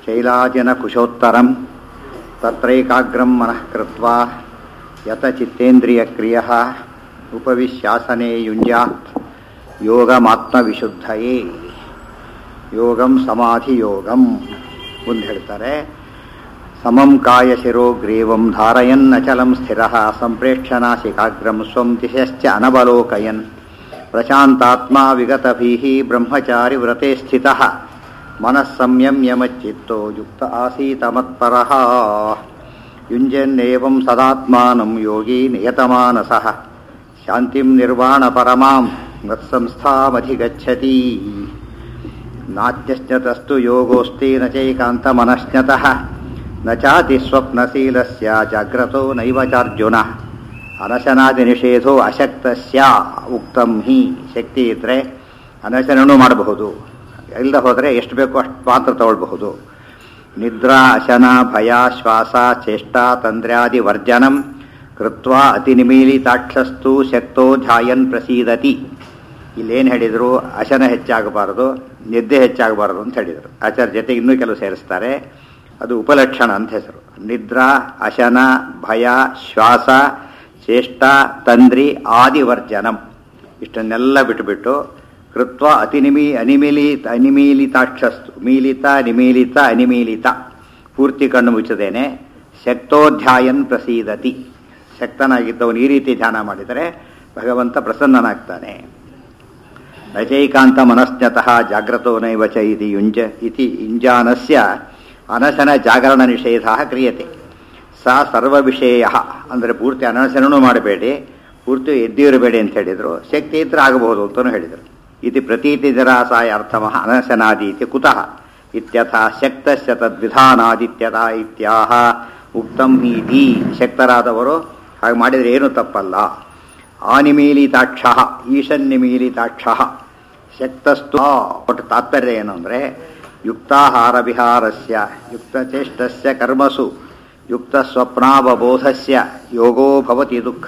ಶೈಲಾಜಿನಕುಶೋತ್ತರಂ ತತ್ರೈಕಾಗ್ರಂ ಮನಃ ಕೃತ್ವಾ ಯತಚಿತ್ತೇಂದ್ರಿಯಕ್ರಿಯಃ ಉಪವಿಶ್ಯಾಸನೆ ಯುಂಜಾತ್ ಯೋಗಮಾತ್ಮವಿಶುದ್ಧಯೇ ಯೋಗಂ ಸಮಾಧಿಯೋಗಂ ಮುಂದೆ ಹೇಳ್ತಾರೆ ಸಮಂ ಕಾಯ ಶಿರೋ ಗ್ರೀವಂ ಧಾರಯನ್ನಚಲಂ ಸ್ಥಿರ ಸಂಪ್ರೇಕ್ಷಣಾಶಿಕಾಗ್ರಂ ಸ್ವಂ ದಿಶಶ್ಚ ಅನವಲೋಕಯನ್ ಪ್ರಶಾಂತಾತ್ಮಾ ವಿಗತಭೀಃ ಬ್ರಹ್ಮಚಾರಿ ವ್ರತೆ ಸ್ಥಿತಃ ಮನಃ ಸಂಯಮ್ಯ ಮಚ್ಚಿತ್ತೋ ಯುಕ್ತ ಆಸೀತ ಮತ್ಪರಃ ಯುಂಜನ್ನೇವಂ ಸದಾತ್ಮಾನಂ ಯೋಗಿ ನಿಯತಮಾನಸಃ ಶಾಂತಿಂ ನಿರ್ವಾಣ ಪರಮಾಂ ಮತ್ಸಂಸ್ಥಾಮಧಿಗಚ್ಚತಿ ನಾತ್ಯಶ್ನತಸ್ತು ಯೋಗೋಸ್ತಿ ನ ಚೈಕಾಂತಮನಶ್ನತಃ ನ ಚಾತಿ ಸ್ವಪ್ನಶೀಲಸ್ಯ ಜಾಗ್ರತೋ ನೈವ ಚಾರ್ಜುನ ಅನಶನಾದಿ ನಿಷೇಧೋ ಅಶಕ್ತಸ್ಯ ಉಕ್ತಂ ಹಿ ಶಕ್ತಿ ಇದ್ದರೆ ಅನಶನೂ ಮಾಡಬಹುದು ಇಲ್ಲದೆ ಹೋದರೆ ಎಷ್ಟು ಬೇಕೋ ಅಷ್ಟು ಮಾತ್ರ ತಗೊಳ್ಬಹುದು ನಿದ್ರಾ ಅಶನ ಭಯ ಶ್ವಾಸ ಚೇಷ್ಟ ತಂದ್ರ್ಯಾದಿ ವರ್ಜನಂ ಕೃತ್ವಾ ಅತಿನಿಮೀಲಿತಾಕ್ಷಸ್ತು ಶಕ್ತೋ ಧ್ಯಾಯನ್ ಪ್ರಸೀದತಿ ಇಲ್ಲೇನು ಹೇಳಿದರು ಅಶನ ಹೆಚ್ಚಾಗಬಾರದು ನಿದ್ದೆ ಹೆಚ್ಚಾಗಬಾರದು ಅಂತ ಹೇಳಿದರು ಆಚಾರ್ಯ ಜೊತೆಗೆ ಇನ್ನೂ ಕೆಲವು ಸೇರಿಸ್ತಾರೆ ಅದು ಉಪಲಕ್ಷಣ ಅಂತ ಹೆಸರು ನಿದ್ರಾ ಅಶನ ಭಯ ಶ್ವಾಸ ಚೇಷ್ಟ ತಂದ್ರಿ ಆದಿವರ್ಜನಂ ಇಷ್ಟನ್ನೆಲ್ಲ ಬಿಟ್ಟುಬಿಟ್ಟು ಕೃತ್ವ ಅತಿನಿಮಿ ಅನಿಮಿಲಿತ ಅನಿಮೀಲಿತಾಕ್ಷಸ್ತು ಮೀಲಿತ ನಿಮೀಲಿತ ಅನಿಮೀಲಿತ ಪೂರ್ತಿ ಕಣ್ಣು ಮುಚ್ಚದೇನೆ ಶಕ್ತೋಧ್ಯಾಯನ್ ಪ್ರಸೀದತಿ ಶಕ್ತನಾಗಿದ್ದವನು ಈ ರೀತಿ ಧ್ಯಾನ ಮಾಡಿದರೆ ಭಗವಂತ ಪ್ರಸನ್ನನಾಗ್ತಾನೆ ರಚೈಕಾಂತ ಮನಸ್ನತಃ ಜಾಗ್ರತೋ ನೈವ ಚ ಇತಿ ಯುಂಜ ಇತಿ ಇಂಜಾನಸ್ಯ ಅನಶನ ಜಾಗರಣ ನಿಷೇಧ ಕ್ರಿಯತೆ ಸಾ ಸರ್ವ ವಿಷಯ ಅಂದರೆ ಪೂರ್ತಿ ಅನಶನೂ ಮಾಡಬೇಡಿ ಪೂರ್ತಿ ಎದ್ದಿರಬೇಡಿ ಅಂತ ಹೇಳಿದರು ಶಕ್ತಿ ಇದ್ರೆ ಆಗಬಹುದು ಅಂತಲೂ ಹೇಳಿದರು ಇತಿ ಪ್ರತೀತಿ ಜರಾಸಾಯ ಅರ್ಥಮಃ ಅನಶನಾದಿ ಇತಿ ಕುತಃ ಇತ್ಯಥ ಶಕ್ತಸ್ಯ ತದ್ವಿಧಾನಾದಿತ್ಯಥ ಇತ್ಯಾಹ ಉಕ್ತಂ ಹೀತಿ ಶಕ್ತರಾದವರು ಹಾಗೆ ಮಾಡಿದರೆ ಏನೂ ತಪ್ಪಲ್ಲ ಆನಿಮೀಲಿತಾಕ್ಷ ಈಶನ್ನಿಮೀಲಿತಾಕ್ಷ ಶಕ್ತಸ್ತು ಒಟ್ಟು ತಾತ್ಪರ್ಯ ಏನು ಅಂದರೆ ಯುಕ್ತಾಹಾರ ವಿಹಾರಸ್ಯ ಯುಕ್ತಚೇಷ್ಟಸ್ಯ ಕರ್ಮಸು ಯುಕ್ತ ಸ್ವಪ್ನಾವಬೋಧಸ್ಯ ಯೋಗೋ ಭವತಿ ದುಃಖ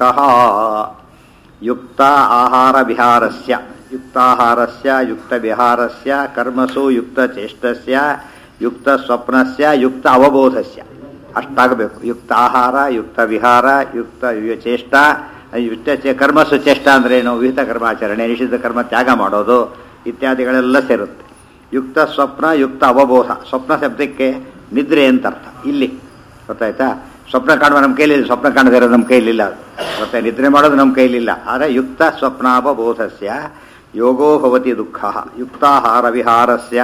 ಯುಕ್ತ ಆಹಾರ ವಿಹಾರಸ್ಯ ಯುಕ್ತಾಹಾರಸ್ಯ ಯುಕ್ತ ವಿಹಾರಸ್ಯ ಕರ್ಮಸು ಯುಕ್ತ ಚೇಷ್ಟಸ್ಯ ಯುಕ್ತ ಸ್ವಪ್ನಸ್ಯ ಯುಕ್ತ ಅವಬೋಧಸ್ಯ ಅಷ್ಟಾಗಬೇಕು ಯುಕ್ತ ಆಹಾರ ಯುಕ್ತ ವಿಹಾರ ಯುಕ್ತ ಚೇಷ್ಟ ಯುಕ್ತ ಕರ್ಮಸು ಚೇಷ್ಟ ಅಂದ್ರೆ ಏನು ವಿಹಿತ ಕರ್ಮಾಚರಣೆ ನಿಷಿದ್ಧ ಕರ್ಮ ತ್ಯಾಗ ಮಾಡೋದು ಇತ್ಯಾದಿಗಳೆಲ್ಲ ಸೇರುತ್ತೆ ಯುಕ್ತ ಸ್ವಪ್ನ ಯುಕ್ತ ಅವಬೋಧ ಸ್ವಪ್ನ ಶಬ್ದಕ್ಕೆ ನಿದ್ರೆ ಅಂತ ಅರ್ಥ ಇಲ್ಲಿ ಗೊತ್ತಾಯ್ತಾ ಸ್ವಪ್ನ ಕಾಣುವ ನಮ್ಮ ಕೈಲಿಲ್ಲ ಸ್ವಪ್ನ ಕಾಣದೇ ಇರೋದು ನಮ್ಮ ಕೈಲಿಲ್ಲ ಮತ್ತೆ ನಿದ್ರೆ ಮಾಡೋದು ನಮ್ಮ ಕೈಲಿಲ್ಲ ಆದರೆ ಯುಕ್ತ ಸ್ವಪ್ನಾವಬೋಧಸ್ಯ ಯೋಗೋ ಭವತಿ ದುಃಖ ಯುಕ್ತಾಹಾರ ವಿಹಾರಸ್ಯ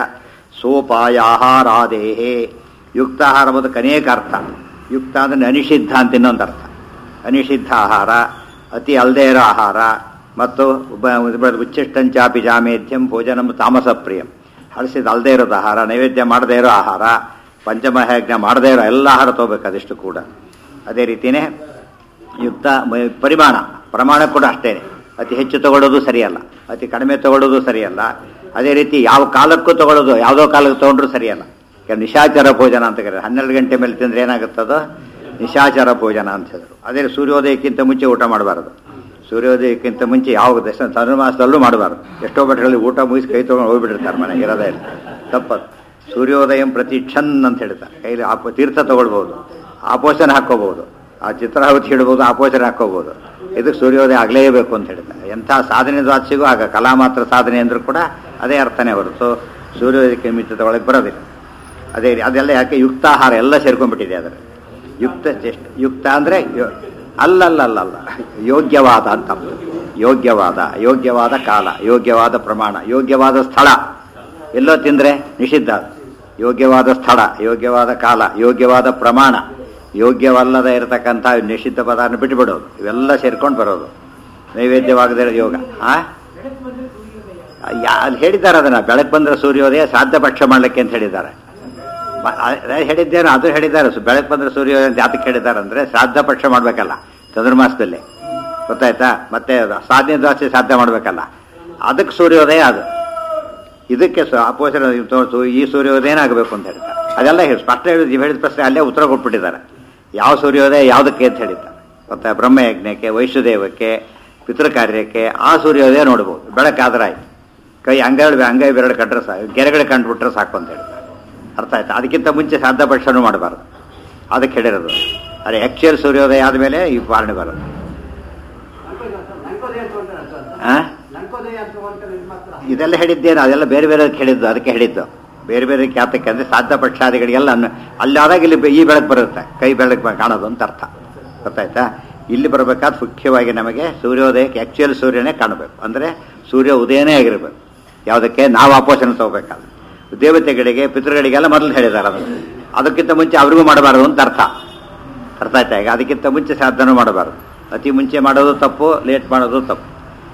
ಸೋಪಾಯಾಹಾರಾದೇಹೇ ಯುಕ್ತಾಹಾರ ಬದುಕು ಅನೇಕ ಅರ್ಥ ಯುಕ್ತ ಅಂದರೆ ಅನಿಷಿದ್ಧ ಅಂತ ಇನ್ನೊಂದು ಅರ್ಥ ಅನಿಷಿದ್ಧ ಆಹಾರ ಅತಿ ಅಲ್ಲದೇ ಇರೋ ಆಹಾರ ಮತ್ತು ಉಚ್ಚಿಷ್ಟಂಚಾಪಿ ಜಾಮೇಧ್ಯಂ ಭೋಜನಂ ತಾಮಸ ಪ್ರಿಯಂ ಹಳಸಿದ ಅಲ್ಲದೇ ಇರೋದು ಆಹಾರ ನೈವೇದ್ಯ ಮಾಡದೇ ಇರೋ ಆಹಾರ ಪಂಚಮಯಜ್ಞ ಮಾಡದೇ ಇರೋ ಎಲ್ಲ ಆಹಾರ ತಗೋಬೇಕು ಅದಿಷ್ಟು ಕೂಡ ಅದೇ ರೀತಿಯೇ ಯುಕ್ತ ಪರಿಮಾಣ ಪ್ರಮಾಣ ಕೂಡ ಅಷ್ಟೇ ಅತಿ ಹೆಚ್ಚು ತಗೊಳ್ಳೋದು ಸರಿಯಲ್ಲ ಅತಿ ಕಡಿಮೆ ತಗೊಳ್ಳೋದು ಸರಿಯಲ್ಲ ಅದೇ ರೀತಿ ಯಾವ ಕಾಲಕ್ಕೂ ತಗೊಳ್ಳೋದು ಯಾವುದೋ ಕಾಲಕ್ಕೆ ತೊಗೊಂಡ್ರು ಸರಿಯಲ್ಲ ನಿಶಾಚಾರ ಭೋಜನ ಅಂತ ಕರೀತಾರೆ ಹನ್ನೆರಡು ಗಂಟೆ ಮೇಲೆ ತಿಂದರೆ ಏನಾಗುತ್ತದೋ ನಿಶಾಚಾರ ಭೋಜನ ಅಂತ ಹೇಳಿದ್ರು ಅದೇ ಸೂರ್ಯೋದಯಕ್ಕಿಂತ ಮುಂಚೆ ಊಟ ಮಾಡಬಾರದು ಸೂರ್ಯೋದಯಕ್ಕಿಂತ ಮುಂಚೆ ಯಾವ ದಶ ಧನುರ್ಮಾಸದಲ್ಲೂ ಮಾಡಬಾರ್ದು ಎಷ್ಟೋ ಬಟ್ಟೆಗಳಲ್ಲಿ ಊಟ ಮುಗಿಸಿ ಕೈ ತೊಗೊಂಡು ಹೋಗ್ಬಿಟ್ಟಿರ್ತಾರೆ ಮನೆ ಇರೋದೇ ಇಲ್ಲ ತಪ್ಪದು ಸೂರ್ಯೋದಯಂ ಪ್ರತಿ ಕ್ಷನ್ ಅಂತ ಹೇಳ್ತಾರೆ ಕೈಲಿ ಆಪ ತೀರ್ಥ ತಗೊಳ್ಬೋದು ಆಪೋಷಣ ಹಾಕೋಬಹುದು ಆ ಚಿತ್ರಾವತಿ ಇಡ್ಬೋದು ಆಪೋಷಣ ಹಾಕೋಬಹುದು ಇದಕ್ಕೆ ಸೂರ್ಯೋದಯ ಆಗಲೇಬೇಕು ಅಂತ ಹೇಳ್ತಾರೆ ಎಂಥ ಸಾಧನೆ ದ್ವಾಸಿಗೂ ಆಗ ಕಲಾ ಮಾತ್ರ ಸಾಧನೆ ಅಂದ್ರೂ ಕೂಡ ಅದೇ ಅರ್ಥನೇ ಹೊರತು ಸೂರ್ಯೋದಯಕ್ಕೆ ಮಿತ್ರ ತಗೊಳಕ್ಕೆ ಬರೋದಿಲ್ಲ ಅದೇ ಅದೆಲ್ಲ ಯಾಕೆ ಯುಕ್ತಾಹಾರ ಎಲ್ಲ ಸೇರ್ಕೊಂಡ್ಬಿಟ್ಟಿದೆ ಅದರ ಯುಕ್ತ ಚೆಸ್ಟ್ ಯುಕ್ತ ಅಂದರೆ ಅಲ್ಲಲ್ಲಲ್ಲ ಯೋಗ್ಯವಾದ ಅಂತ ಯೋಗ್ಯವಾದ ಯೋಗ್ಯವಾದ ಕಾಲ ಯೋಗ್ಯವಾದ ಪ್ರಮಾಣ ಯೋಗ್ಯವಾದ ಸ್ಥಳ ಎಲ್ಲೋ ತಿಂದರೆ ನಿಷಿದ್ಧ ಯೋಗ್ಯವಾದ ಸ್ಥಳ ಯೋಗ್ಯವಾದ ಕಾಲ ಯೋಗ್ಯವಾದ ಪ್ರಮಾಣ ಯೋಗ್ಯವಲ್ಲದ ಇರತಕ್ಕಂಥ ನಿಷಿದ್ಧ ಪದಾರ್ಥ ಬಿಟ್ಟುಬಿಡೋದು ಇವೆಲ್ಲ ಸೇರ್ಕೊಂಡು ಬರೋದು ನೈವೇದ್ಯವಾಗದೇ ಯೋಗ ಆ ಅಲ್ಲಿ ಹೇಳಿದ್ದಾರೆ ಅದನ್ನು ಬೆಳಕು ಬಂದರೆ ಸೂರ್ಯೋದಯ ಸಾಧ್ಯ ಪಕ್ಷ ಮಾಡಲಿಕ್ಕೆ ಅಂತ ಹೇಳಿದ್ದಾರೆ ಹೇಳಿದ್ದೇನೋ ಅದು ಹೇಳಿದ್ದಾರೆ ಬೆಳಕು ಬಂದರೆ ಸೂರ್ಯೋದಯ ಅಂತ ಯಾತಕ್ಕೆ ಹೇಳಿದ್ದಾರೆ ಅಂದರೆ ಶ್ರಾದ್ದ ಪಕ್ಷ ಮಾಡಬೇಕಲ್ಲ ಚತುರ್ಮಾಸದಲ್ಲಿ ಗೊತ್ತಾಯ್ತಾ ಮತ್ತೆ ಸಾಧನೆ ದ್ವಾಸೆ ಸಾಧ್ಯ ಮಾಡಬೇಕಲ್ಲ ಅದಕ್ಕೆ ಸೂರ್ಯೋದಯ ಅದು ಇದಕ್ಕೆ ಅಪೋಷಣ ಈ ಸೂರ್ಯೋದಯನೇ ಆಗಬೇಕು ಅಂತ ಹೇಳ್ತಾರೆ ಅದೆಲ್ಲ ಹೇಳಿ ಸ್ಪಷ್ಟ ಹೇಳಿದ ಹೇಳಿದ ಪ್ರಶ್ನೆ ಅಲ್ಲೇ ಉತ್ತರ ಕೊಟ್ಬಿಟ್ಟಿದ್ದಾರೆ ಯಾವ ಸೂರ್ಯೋದಯ ಯಾವುದಕ್ಕೆ ಅಂತ ಹೇಳಿದ್ದಾರೆ ಗೊತ್ತಾ ಬ್ರಹ್ಮಯಜ್ಞಕ್ಕೆ ವೈಶ್ವದೇವಕ್ಕೆ ಪಿತೃಕಾರ್ಯಕ್ಕೆ ಆ ಸೂರ್ಯೋದಯ ನೋಡ್ಬೋದು ಬೆಳಕಾದ್ರೆ ಆಯ್ತು ಕೈ ಅಂಗೈ ಅಂಗೈ ಬೆರಳು ಕಂಡ್ರೆ ಸಾಕು ಗೆರೆಗಳು ಕಂಡುಬಿಟ್ರೆ ಸಾಕು ಅಂತ ಹೇಳ್ತಾರೆ ಅರ್ಥ ಆಯ್ತಾ ಅದಕ್ಕಿಂತ ಮುಂಚೆ ಶ್ರಾದ್ದ ಭಕ್ಷಣ ಮಾಡಬಾರ್ದು ಅದಕ್ಕೆ ಹೇಳಿರೋದು ಅದೇ ಆ್ಯಕ್ಚುಯಲ್ ಸೂರ್ಯೋದಯ ಆದಮೇಲೆ ಈ ಪಾಲನೆ ಬರೋದು ಆ? ಇದೆಲ್ಲ ಹೇಳಿದ್ದೇನು ಅದೆಲ್ಲ ಬೇರೆ ಬೇರೆ ಹೇಳಿದ್ದು ಅದಕ್ಕೆ ಹೇಳಿದ್ದು ಬೇರೆ ಬೇರೆ ಖ್ಯಾತಕ್ಕೆ ಅಂದರೆ ಸಾಧ್ಯ ಪಕ್ಷಾದಿಗಳಿಗೆಲ್ಲ ಅನ್ನ- ಅಲ್ಲಿ ಆದಾಗ ಇಲ್ಲಿ ಬೆ- ಈ ಬೆಳಕು ಬರುತ್ತೆ ಕೈ ಬೆಳಕು ಬ- ಕಾಣೋದು ಅಂತ ಅರ್ಥ ಗೊತ್ತಾಯ್ತಾ ಇಲ್ಲಿ ಬರಬೇಕಾದ್ರೆ ಮುಖ್ಯವಾಗಿ ನಮಗೆ ಸೂರ್ಯೋದಯಕ್ಕೆ ಆ್ಯಕ್ಚುಯಲ್ ಸೂರ್ಯನೇ ಕಾಣಬೇಕು ಅಂದರೆ ಸೂರ್ಯ ಉದಯನೇ ಆಗಿರಬೇಕು ಯಾವುದಕ್ಕೆ ನಾವು ಅಪೋಷಣ ತಗೋಬೇಕಾದ್ರೆ ದೇವತೆಗಳಿಗೆ ಪಿತೃಗಳಿಗೆಲ್ಲ ಮೊದಲು ಹೇಳಿದ್ದಾರೆ ಅದನ್ನು ಅದಕ್ಕಿಂತ ಮುಂಚೆ ಅವ್ರಿಗೂ ಮಾಡಬಾರದು ಅಂತ ಅರ್ಥ ಅರ್ಥ ಆಯ್ತಾ ಈಗ ಅದಕ್ಕಿಂತ ಮುಂಚೆ ಸಾಧನೆ ಮಾಡಬಾರದು ಅತಿ ಮುಂಚೆ ಮಾಡೋದು ತಪ್ಪು ಲೇಟ್ ಮಾಡೋದು ತಪ್ಪು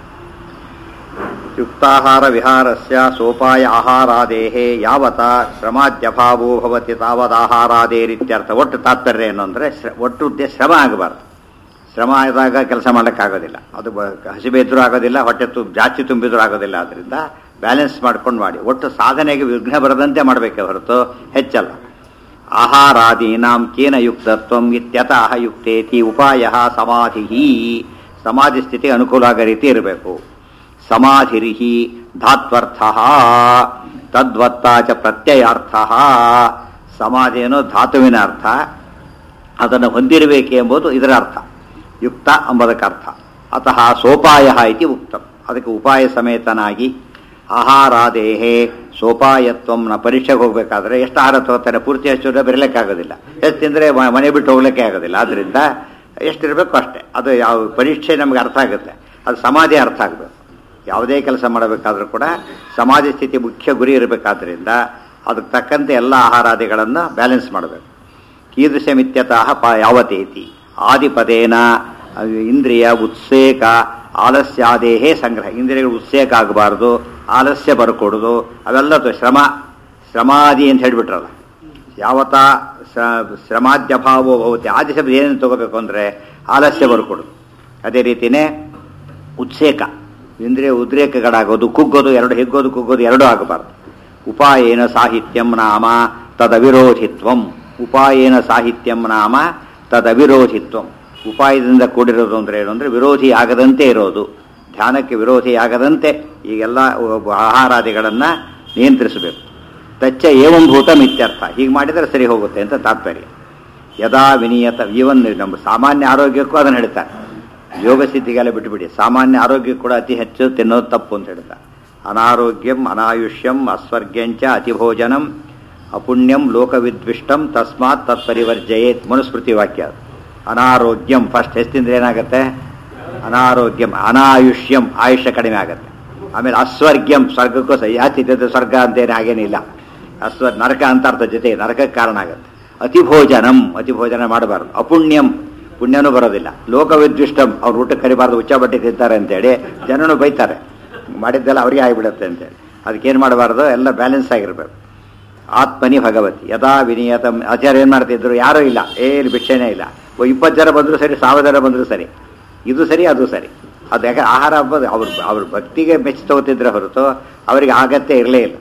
ಯುಕ್ತಾಹಾರ ವಿಹಾರಸ್ಯ ಸೋಪಾಯ ಆಹಾರಾದೇಹೇ ಯಾವತ ಶ್ರಮಾದ್ಯಭಾವೋ ಭವತಿ ತಾವದಾಹಾರಾದೇರಿತ್ಯರ್ಥ ಒಟ್ಟು ತಾತ್ಪರ್ಯ ಏನು ಅಂದರೆ ಒಟ್ಟು ಉದ್ದೇಶ ಶ್ರಮ ಆಗಬಾರ್ದು ಶ್ರಮ ಆದಾಗ ಕೆಲಸ ಮಾಡೋಕ್ಕಾಗೋದಿಲ್ಲ ಅದು ಬ- ಹಸಿವೆ ಇದ್ರೂ ಆಗೋದಿಲ್ಲ ಹೊಟ್ಟೆ ತು ಜಾಸ್ತಿ ತುಂಬಿದ್ರೂ ಆಗೋದಿಲ್ಲ ಆದ್ದರಿಂದ ಬ್ಯಾಲೆನ್ಸ್ ಮಾಡ್ಕೊಂಡು ಮಾಡಿ ಒಟ್ಟು ಸಾಧನೆಗೆ ವಿಘ್ನ ಬರದಂತೆ ಮಾಡಬೇಕೆ ಹೊರತು ಹೆಚ್ಚಲ್ಲ ಆಹಾರಾದೀನಾಂ ಕೇನ ಯುಕ್ತತ್ವಂ ಇತ್ಯತಃ ಯುಕ್ತೇತಿ ಉಪಾಯ ಸಮಾಧಿ ಸಮಾಧಿ ಸ್ಥಿತಿ ಅನುಕೂಲ ಆಗೋ ರೀತಿ ಇರಬೇಕು ಸಮಾಧಿರಿಹಿ ಧಾತ್ವರ್ಥ ತದ್ವತ್ತ ಚ ಪ್ರತ್ಯಯಾರ್ಥ ಸಮಾಧಿ ಅನ್ನೋ ಧಾತುವಿನ ಅರ್ಥ ಅದನ್ನು ಹೊಂದಿರಬೇಕು ಎಂಬುದು ಇದರ ಅರ್ಥ ಯುಕ್ತ ಎಂಬುದಕ್ಕೆ ಅರ್ಥ ಅತಃ ಸೋಪಾಯ ಇತಿ ಉಕ್ತಂ ಅದಕ್ಕೆ ಉಪಾಯ ಸಮೇತನಾಗಿ ಆಹಾರಾದೇಹೇ ಸೋಪಾಯತ್ವಂನ ಪರೀಕ್ಷೆಗೆ ಹೋಗ್ಬೇಕಾದ್ರೆ ಎಷ್ಟು ಆಹಾರ ತಗೋತಾರೆ ಪೂರ್ತಿ ಅಷ್ಟು ಬರಲಿಕ್ಕಾಗೋದಿಲ್ಲ ಎಷ್ಟು ತಿಂದರೆ ಮನೆ ಬಿಟ್ಟು ಹೋಗ್ಲಿಕ್ಕೆ ಆಗೋದಿಲ್ಲ ಆದ್ದರಿಂದ ಎಷ್ಟಿರಬೇಕು ಅಷ್ಟೇ ಅದು ಯಾವ ಪರೀಕ್ಷೆ ನಮಗೆ ಅರ್ಥ ಆಗುತ್ತೆ ಅದು ಸಮಾಧಿ ಅರ್ಥ ಆಗಬೇಕು ಯಾವುದೇ ಕೆಲಸ ಮಾಡಬೇಕಾದ್ರೂ ಕೂಡ ಸಮಾಧಿ ಸ್ಥಿತಿ ಮುಖ್ಯ ಗುರಿ ಇರಬೇಕಾದ್ರಿಂದ ಅದಕ್ಕೆ ತಕ್ಕಂತೆ ಎಲ್ಲ ಆಹಾರಾದಿಗಳನ್ನು ಬ್ಯಾಲೆನ್ಸ್ ಮಾಡಬೇಕು ಕೀದೃಶಮಿತ್ಯತಃ ಪ ಯಾವತೇತಿ ಆದಿಪದೇನ ಅಹ್, ಇಂದ್ರಿಯ ಉತ್ಸೇಕ ಆಲಸ್ಯಾದೇಹೇ ಸಂಗ್ರಹ ಇಂದ್ರಿಯಗಳು ಉತ್ಸೇಕ ಆಗಬಾರ್ದು ಆಲಸ್ಯ ಬರ್ಕೊಡೋದು ಅವೆಲ್ಲ ತ- ಶ್ರಮ ಶ್ರಮಾದಿ ಅಂತ ಹೇಳಿಬಿಟ್ರಲ್ಲ ಯಾವತ್ತ ಶ್ರ- ಶ್ರಮಾದ್ಯಭಾವೋ ಭವತಿ ಆದಿ ಶಬ್ದ ಏನೇನು ತಗೋಬೇಕು ಅಂದರೆ ಆಲಸ್ಯ ಬರ್ಕೊಡೋದು ಅದೇ ರೀತಿಯೇ ಉತ್ಸೇಕ ಇಂದ್ರಿಯ ಉದ್ರೇಕಗಳಾಗೋದು ಕುಗ್ಗೋದು ಎರಡು ಹಿಗ್ಗೋದು ಕುಗ್ಗೋದು ಎರಡೂ ಆಗಬಾರ್ದು ಉಪಾಯೇನ ಸಾಹಿತ್ಯಂ ನಾಮ ತದವಿರೋಧಿತ್ವಂ ಉಪಾಯೇನ ಸಾಹಿತ್ಯಂ ನಾಮ ತದವಿರೋಧಿತ್ವಂ ಉಪಾಯದಿಂದ ಕೂಡಿರೋದು ಅಂದ್ರೆ ಏನು ಅಂದ್ರೆ ವಿರೋಧಿ ಆಗದಂತೆ ಇರೋದು ಧ್ಯಾನಕ್ಕೆ ವಿರೋಧಿ ಆಗದಂತೆ ಈಗೆಲ್ಲ ಆಹಾರಾದಿಗಳನ್ನು ನಿಯಂತ್ರಿಸಬೇಕು ತಚ್ಚ ಏವಂಭೂತ ಮಿತ್ಯರ್ಥ ಹೀಗೆ ಮಾಡಿದರೆ ಸರಿ ಹೋಗುತ್ತೆ ಅಂತ ತಾತ್ಪರ್ಯ ಯದಾ ವಿನಿಯತ ಈವನ್ ನಮ್ಮ ಸಾಮಾನ್ಯ ಆರೋಗ್ಯಕ್ಕೂ ಅದನ್ನು ಹೇಳ್ತಾರೆ ಯೋಗ ಸ್ಥಿತಿಗೆಲ್ಲ ಬಿಟ್ಟುಬಿಡಿ ಸಾಮಾನ್ಯ ಆರೋಗ್ಯ ಕೂಡ ಅತಿ ಹೆಚ್ಚು ತಿನ್ನೋದು ತಪ್ಪು ಅಂತ ಹೇಳ್ತಾರೆ ಅನಾರೋಗ್ಯಂ ಅನಾಯುಷ್ಯಂ ಅಸ್ವರ್ಗ್ಯಂಚ ಅತಿಭೋಜನಂ ಅಪುಣ್ಯಂ ಲೋಕವಿದ್ವಿಷ್ಟಂ ತಸ್ಮಾತ್ ತತ್ಪರಿವರ್ಜಯೇತ್ ಮನುಸ್ಮೃತಿ ವಾಕ್ಯ ಅದು ಅನಾರೋಗ್ಯಂ ಫಸ್ಟ್ ಹೆಚ್ಚಿಂದ್ರೆ ಏನಾಗುತ್ತೆ ಅನಾರೋಗ್ಯಂ ಅನಾಯುಷ್ಯಂ ಆಯುಷ್ಯ ಕಡಿಮೆ ಆಗುತ್ತೆ ಆಮೇಲೆ ಅಸ್ವರ್ಗ್ಯಂ ಸ್ವರ್ಗಕ್ಕೂ ಸಹ ಯಾಚಿತ ಸ್ವರ್ಗ ಅಂತೇನು ಹಾಗೇನಿಲ್ಲ ಅಸ್ವ ನರಕ ಅಂತ ಅರ್ಥ ಜೊತೆ ನರಕಕ್ಕೆ ಕಾರಣ ಆಗುತ್ತೆ ಅತಿಭೋಜನಂ ಅತಿಭೋಜನ ಮಾಡಬಾರ್ದು ಅಪುಣ್ಯಂ ಪುಣ್ಯನೂ ಬರೋದಿಲ್ಲ ಲೋಕವಿದ್ವಿಷ್ಟಂ ಅವ್ರು ಊಟಕ್ಕೆ ಕರಿಬಾರ್ದು ಉಚ್ಚ ಬಟ್ಟೆ ತಿಂತಾರೆ ಅಂತೇಳಿ ಜನನು ಬೈತಾರೆ ಮಾಡಿದ್ದೆಲ್ಲ ಅವರಿಗೆ ಆಗಿಬಿಡುತ್ತೆ ಅಂತೇಳಿ ಅದಕ್ಕೇನು ಮಾಡಬಾರ್ದು ಎಲ್ಲ ಬ್ಯಾಲೆನ್ಸ್ ಆಗಿರ್ಬೇಕು ಆತ್ಮನಿ ಭಗವತಿ ಯದಾ ವಿನಿಯತ ಆಚಾರ್ಯ ಏನು ಮಾಡ್ತಿದ್ರು ಯಾರೂ ಇಲ್ಲ ಏನು ಭಿಕ್ಷೆನೇ ಇಲ್ಲ ಒ ಇಪ್ಪತ್ತು ಜನ ಬಂದರೂ ಸರಿ ಸಾವಿರ ಜನ ಬಂದರೂ ಸರಿ ಇದು ಸರಿ ಅದು ಸರಿ ಅದು ಯಾಕೆ ಆಹಾರ ಹಬ್ಬದ ಅವ್ರ ಅವ್ರ ಭಕ್ತಿಗೆ ಮೆಚ್ಚಿ ತಗೋತಿದ್ರೆ ಹೊರತು ಅವರಿಗೆ ಆಗತ್ಯ ಇರಲೇ ಇಲ್ಲ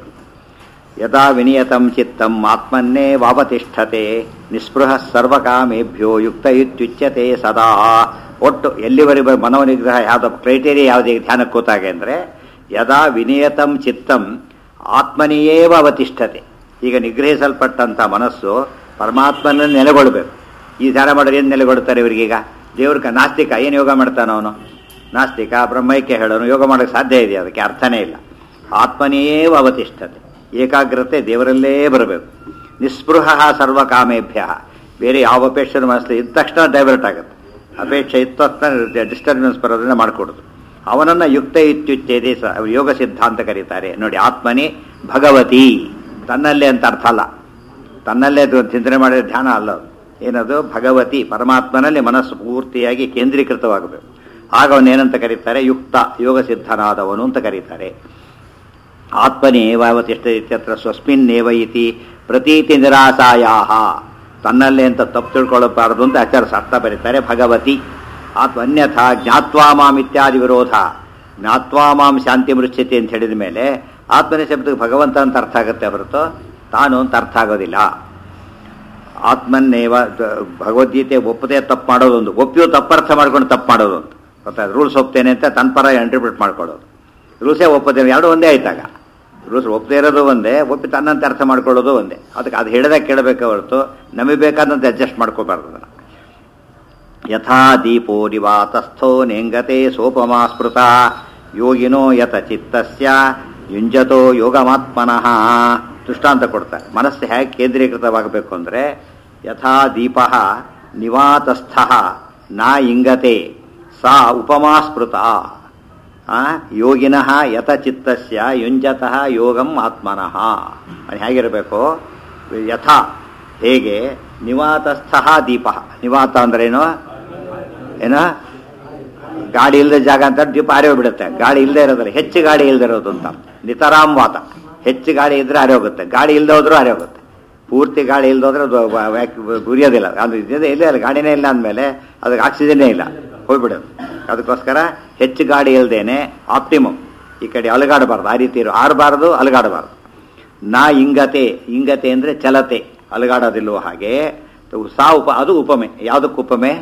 ಯದಾ ವಿನಿಯತಂ ಚಿತ್ತಂ ಆತ್ಮನ್ನೇ ವಾವತಿಷ್ಠತೆ ನಿಸ್ಪೃಹ ಸರ್ವಕಾಮೇಭ್ಯೋ ಯುಕ್ತ ಇತ್ಯುಚ್ಯತೆ ಸದಾ ಒಟ್ಟು ಎಲ್ಲಿವರೆಗೆ ಮನೋನಿಗ್ರಹ ಯಾವ್ದು ಕ್ರೈಟೇರಿಯಾ ಯಾವುದೇ ಧ್ಯಾನಕ್ಕೆ ಕೂತಾಗೆ ಅಂದರೆ ಯದಾ ವಿನಿಯತಂ ಚಿತ್ತಂ ಆತ್ಮನಿಯೇವ ಅವತಿಷ್ಠತೆ ಈಗ ನಿಗ್ರಹಿಸಲ್ಪಟ್ಟಂಥ ಮನಸ್ಸು ಪರಮಾತ್ಮನ ನೆಲೆಗೊಳ್ಬೇಕು ಈ ಧ್ಯಾನ ಮಾಡೋರು ಏನು ನೆಲೆಗೊಳ್ತಾರೆ ಇವರಿಗೀಗ ದೇವ್ರ ನಾಸ್ತಿಕ ಏನು ಯೋಗ ಮಾಡ್ತಾನೆ ಅವನು ನಾಸ್ತಿಕ ಬ್ರಹ್ಮೈಕ್ಯ ಹೇಳೋನು ಯೋಗ ಮಾಡೋಕ್ಕೆ ಸಾಧ್ಯ ಇದೆ ಅದಕ್ಕೆ ಅರ್ಥನೇ ಇಲ್ಲ ಆತ್ಮನೇವ ಅವತಿಷ್ಠತೆ ಏಕಾಗ್ರತೆ ದೇವರಲ್ಲೇ ಬರಬೇಕು ನಿಸ್ಪೃಹ ಸರ್ವಕಾಮೇಭ್ಯ ಬೇರೆ ಯಾವ ಅಪೇಕ್ಷೆ ಮನಸ್ಸು ಇದ್ದ ತಕ್ಷಣ ಡೈವರ್ಟ್ ಆಗುತ್ತೆ ಅಪೇಕ್ಷೆ ಇದ್ದ ತಕ್ಷಣ ಡಿಸ್ಟರ್ಬೆನ್ಸ್ ಬರೋದನ್ನ ಮಾಡಿಕೊಡೋದು ಅವನನ್ನು ಯುಕ್ತ ಇತ್ಯುಚ್ಛೇದೆ ಸ- ಯೋಗ ಸಿದ್ಧಾಂತ ಕರೀತಾರೆ ನೋಡಿ ಆತ್ಮನೇ ಭಗವತಿ ತನ್ನಲ್ಲೇ ಅಂತ ಅರ್ಥ ಅಲ್ಲ ತನ್ನಲ್ಲೇ ಅದು ಚಿಂತನೆ ಮಾಡಿದ ಧ್ಯಾನ ಅಲ್ಲ ಅದು. ಏನದು ಭಗವತಿ ಪರಮಾತ್ಮನಲ್ಲಿ ಮನಸ್ಸು ಪೂರ್ತಿಯಾಗಿ ಕೇಂದ್ರೀಕೃತವಾಗಬೇಕು ಆಗ ಅವನೇನಂತ ಕರೀತಾರೆ ಯುಕ್ತ ಯೋಗ ಸಿದ್ಧನಾದವನು ಅಂತ ಕರೀತಾರೆ ಆತ್ಮನೇವಾವತಿಷ್ಠ ಇತ್ಯತ್ರ ಸ್ವಸ್ಮಿನ್ನೇವ ಇತಿ ಪ್ರತೀತಿ ನಿರಾಸಾಯಾಹ ತನ್ನಲ್ಲೇ ಅಂತ ತಪ್ಪು ತಿಳ್ಕೊಳ್ಳಬಾರದು ಅಂತ ಆಚಾರ್ಯ ಅರ್ಥ ಬರೀತಾರೆ ಭಗವತಿ ಆತ್ಮ ಅನ್ಯಥಾ ಜ್ಞಾತ್ವಾ ಮಾಂ ಇತ್ಯಾದಿ ವಿರೋಧ ಜ್ಞಾತ್ವಾ ಮಾಂ ಶಾಂತಿ ಮೃಚ್ಯತೆ ಅಂತ ಹೇಳಿದ ಮೇಲೆ ಆತ್ಮನೇ ಶಬ್ದಕ್ಕೆ ಭಗವಂತ ಅಂತ ಅರ್ಥ ಆಗುತ್ತೆ ಹೊರತು ತಾನು ಅಂತ ಅರ್ಥ ಆಗೋದಿಲ್ಲ ಆತ್ಮನ್ನೇವ ದ- ಭಗವದ್ಗೀತೆ ಒಪ್ಪದೆ ತಪ್ಪು ಮಾಡೋದೊಂದು ಒಪ್ಪಿಯೂ ತಪ್ಪರ್ಥ ಮಾಡ್ಕೊಂಡು ತಪ್ಪು ಮಾಡೋದು ಅಂತ ಗೊತ್ತಾಯ್ತು ರೂಲ್ಸ್ ಒಪ್ತೇನೆ ಅಂತ ತನ್ನ ಪರ ಇಂಟರ್ಪ್ರಿಟ್ ಮಾಡ್ಕೊಳ್ಳೋದು ರೂಲ್ಸೇ ಒಪ್ಪದೇನೆ ಎರಡು ಒಂದೇ ಆಯ್ತಾಗ ರೂಲ್ಸ್ ಒಪ್ಪದೇ ಇರೋದು ಒಂದೇ ಒಪ್ಪಿ ತನ್ನಂತೆ ಅರ್ಥ ಮಾಡ್ಕೊಳ್ಳೋದು ಒಂದೇ ಅದಕ್ಕೆ ಅದು ಹೇಳಿದಾಗ ಕೇಳಬೇಕೆ ಹೊರತು ನಮಗೆ ಬೇಕಾದಂತೆ ಅಡ್ಜಸ್ಟ್ ಮಾಡ್ಕೋಬಾರ್ದು ಅದನ್ನು ಯಥಾ ದೀಪೋ ನಿವಾತಸ್ಥೋ ನೆಂಗತೆ ಸೋಪಮಾ ಸ್ಮೃತ ಯೋಗಿನೋ ಯತ ಚಿತ್ತಸ್ಯ ಯುಂಜತೋ ಯೋಗಮಾತ್ಮನಃ ದೃಷ್ಟಾಂತ ಕೊಡ್ತಾರೆ ಮನಸ್ಸು ಹೇಗೆ ಕೇಂದ್ರೀಕೃತವಾಗಬೇಕು ಅಂದರೆ ಯಥಾ ದೀಪ ನಿವಾತಸ್ಥ ನಾ ಇಂಗತೆ ಸಾ ಉಪಮಾ ಸ್ಮೃತ ಆ, ಯೋಗಿನಃ ಯತ ಚಿತ್ತಸ್ಯ ಯುಂಜತಃ ಯೋಗಂ ಆತ್ಮನಃ ಅದು ಹೇಗಿರಬೇಕು ಯಥಾ ಹೇಗೆ ನಿವಾತಸ್ಥ ದೀಪ ನಿವಾತ ಅಂದ್ರೇನು ಏನು ಗಾಡಿ ಇಲ್ಲದ ಜಾಗ ಅಂತ ದೀಪ ಆರೇ ಬಿಡುತ್ತೆ ಗಾಡಿ ಇಲ್ಲದೆ ಇರೋದಿಲ್ಲ ಹೆಚ್ಚು ಗಾಡಿ ಇಲ್ಲದೆ ಇರೋದು ಅಂತ ನಿತರಾಮ್ ವಾತ ಹೆಚ್ಚು ಗಾಡಿ ಇದ್ರೆ ಆರೇ ಹೋಗುತ್ತೆ ಗಾಡಿ ಇಲ್ಲದೆ ಹೋದ್ರೂ ಆರೇ ಹೋಗುತ್ತೆ ಪೂರ್ತಿ ಗಾಳಿ ಇಲ್ಲದೋದ್ರೆ ಅದು ವ- ವ್ಯಾಕ್- ಉರಿಯೋದಿಲ್ಲ ಅದು ಇದೆ ಇಲ್ಲೇ ಇಲ್ಲ ಗಾಡಿನೇ ಇಲ್ಲ ಅಂದಮೇಲೆ ಅದಕ್ಕೆ ಆಕ್ಸಿಜನ್ನೇ ಇಲ್ಲ ಹೋಗ್ಬಿಡೋದು ಅದಕ್ಕೋಸ್ಕರ ಹೆಚ್ಚು ಗಾಡಿ ಇಲ್ದೇನೆ ಆಪ್ಟಿಮಮ್ ಈ ಕಡೆ ಅಲಗಾಡಬಾರ್ದು ಆ ರೀತಿ ಇರೋ ಆಡಬಾರ್ದು ಅಲಗಾಡಬಾರ್ದು ನಾ ಇಂಗತೆ ಇಂಗತೆ ಅಂದರೆ ಚಲತೆ ಅಲಗಾಡೋದಿಲ್ಲವೋ ಹಾಗೆ ಸಾ ಉಪ ಅದು ಉಪಮೆ ಯಾವುದಕ್ಕೆ ಉಪಮೆ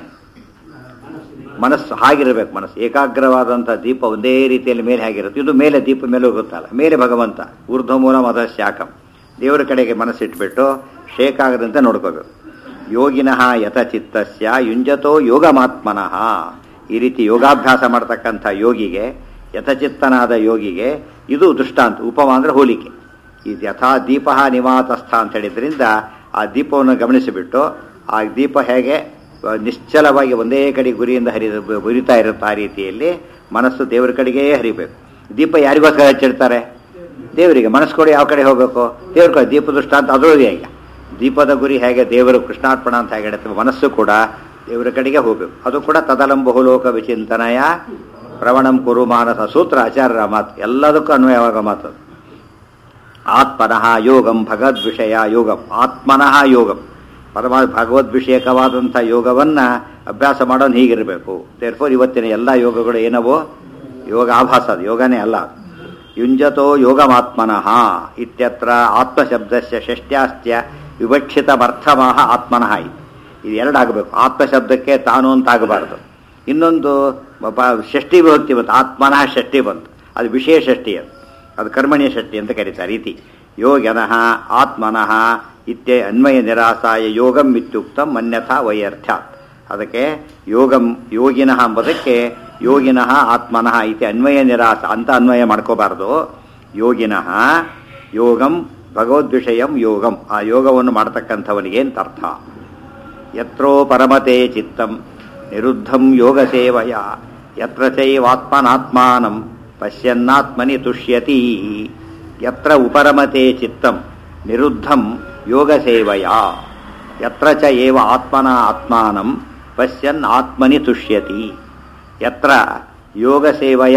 ಮನಸ್ಸು ಹಾಗಿರಬೇಕು ಮನಸ್ಸು ಏಕಾಗ್ರವಾದಂಥ ದೀಪ ಒಂದೇ ರೀತಿಯಲ್ಲಿ ಮೇಲೆ ಹೇಗಿರುತ್ತೆ ಇದು ಮೇಲೆ ದೀಪ ಮೇಲೆ ಹೋಗುತ್ತಲ್ಲ ಮೇಲೆ ಭಗವಂತ ಊರ್ಧ್ವಮೂಲ ಮದ ಶಾಖಂ ದೇವರ ಕಡೆಗೆ ಮನಸ್ಸಿಟ್ಬಿಟ್ಟು ಶೇಕ್ ಆಗದಂತೆ ನೋಡ್ಕೋಬೇಕು ಯೋಗಿನಃ ಯಥ ಚಿತ್ತಸ್ಯ ಯುಂಜತೋ ಯೋಗಮಾತ್ಮನಃ ಈ ರೀತಿ ಯೋಗಾಭ್ಯಾಸ ಮಾಡ್ತಕ್ಕಂಥ ಯೋಗಿಗೆ ಯಥಚಿತ್ತನಾದ ಯೋಗಿಗೆ ಇದು ದೃಷ್ಟಾಂತ ಉಪಮ ಅಂದರೆ ಹೋಲಿಕೆ ಈ ಯಥಾ ದೀಪ ನಿವಾತಸ್ಥ ಅಂತ ಹೇಳಿದ್ರಿಂದ ಆ ದೀಪವನ್ನು ಗಮನಿಸಿಬಿಟ್ಟು ಆ ದೀಪ ಹೇಗೆ ಆ, ನಿಶ್ಚಲವಾಗಿ ಒಂದೇ ಕಡೆ ಗುರಿಯಿಂದ ಹರಿದ ಉರಿತಾ ಇರುತ್ತೆ ಆ ರೀತಿಯಲ್ಲಿ ಮನಸ್ಸು ದೇವರ ಕಡೆಗೇ ಹರಿಬೇಕು ದೀಪ ಯಾರಿಗೋಸ್ಕರ ಹಚ್ಚಿಡ್ತಾರೆ ದೇವರಿಗೆ ಮನಸ್ಸು ಕೂಡ ಯಾವ ಕಡೆ ಹೋಗಬೇಕು ದೇವ್ರ ಕಡೆ ದೀಪ ದೃಷ್ಟಾಂತ ಅದು ಈಗ ದೀಪದ ಗುರಿ ಹೇಗೆ ದೇವರು ಕೃಷ್ಣಾರ್ಪಣ ಅಂತ ಹೇಗೆ ಹೇಳುತ್ತೆ ಮನಸ್ಸು ಕೂಡ ದೇವರ ಕಡೆಗೆ ಹೋಗಬೇಕು ಅದು ಕೂಡ ತದಲಂ ಬಹುಲೋಕ ವಿಚಿಂತನಯ ಪ್ರವಣಂ ಕುರು ಮಾನಸ ಸೂತ್ರ ಆಚಾರ್ಯರ ಮಾತು ಎಲ್ಲದಕ್ಕೂ ಅನ್ವಯವಾಗ ಮಾತು ಅದು. ಆತ್ಮನಃ ಯೋಗಂ ಭಗವದ್ ವಿಷಯ ಯೋಗಂ ಆತ್ಮನಃ ಯೋಗಂ ಪರಮ ಭಗವದ್ ವಿಷಯಕವಾದಂಥ ಯೋಗವನ್ನ ಅಭ್ಯಾಸ ಮಾಡೋನು ಹೀಗಿರಬೇಕು ದೇರ್ಫೋರ್ ಇವತ್ತಿನ ಎಲ್ಲ ಯೋಗಗಳು ಏನವೋ ಯೋಗ ಆಭಾಸ ಅದು ಯೋಗನೇ ಅಲ್ಲ ಅದು. ಯುಂಜತೋ ಯೋಗಮಾತ್ಮನಃ ಇತ್ಯತ್ರ ಆತ್ಮಶಬ್ದಸ್ಯ ಷಷ್ಟ್ಯಾಸ್ತ್ಯ ವಿವಕ್ಷಿತಮರ್ಥಮಃ ಆತ್ಮನಃ ಇದು ಇದು ಎರಡಾಗಬೇಕು ಆತ್ಮಶಬ್ದಕ್ಕೆ ತಾನು ಅಂತ ಆಗಬಾರ್ದು ಇನ್ನೊಂದು ಪ- ಷಷ್ಠಿ ವಿಭಕ್ತಿ ಬಂತು ಆತ್ಮನಃ ಷಷ್ಠಿ ಬಂತು ಅದು ವಿಷಯ ಷಷ್ಠಿ ಅದು ಅದು ಕರ್ಮಣ್ಯ ಷಷ್ಠಿ ಅಂತ ಕರೀತಾರೆ ಇತಿ ಯೋಗನಃ ಆತ್ಮನಃ ಇತ್ಯ ಅನ್ವಯ ನಿರಾಸಾಯ ಯೋಗಂ ಇತ್ಯುಕ್ತಂ ಅನ್ಯಥಾ ವೈಯರ್ಥ್ಯಾತ್ ಅದಕ್ಕೆ ಯೋಗಂ ಯೋಗಿನಃ ಎಂಬುದಕ್ಕೆ ಯೋಗಿನಃ ಆತ್ಮನಃ ಇತಿ ಅನ್ವಯ ನಿರಾಸ ಅಂತ ಅನ್ವಯ ಮಾಡ್ಕೋಬಾರ್ದು ಯೋಗಿನಃ ಯೋಗಂ ಭಗವದ್ವಿಷಯಂ ಯೋಗಂ ಆ ಯೋಗವನ್ನು ಮಾಡ್ತಕ್ಕಂಥವನಿಗೆ ಅಂತ ಅರ್ಥ ಯತ್ರೋ ಪರಮತೆ ಚಿತ್ತಂ ನಿರುದ್ಧಂ ಯೋಗ ಸೇವಯ ಯತ್ರ ಚೈವಾತ್ಮನಾತ್ಮಾನಂ ಪಶ್ಯನ್ನಾತ್ಮನಿ ತುಷ್ಯತಿ ಯತ್ರ ಉಪರಮತೆ ಚಿತ್ತಂ ನಿರುದ್ಧಂ ಯೋಗ ಸೇವಯ ಯತ್ರ ಚ ಏವ ಆತ್ಮನ ಆತ್ಮಾನಂ ಪಶ್ಯನ್ ಆತ್ಮನಿ ತುಷ್ಯತಿ ಯತ್ರ ಯೋಗ ಸೇವಯ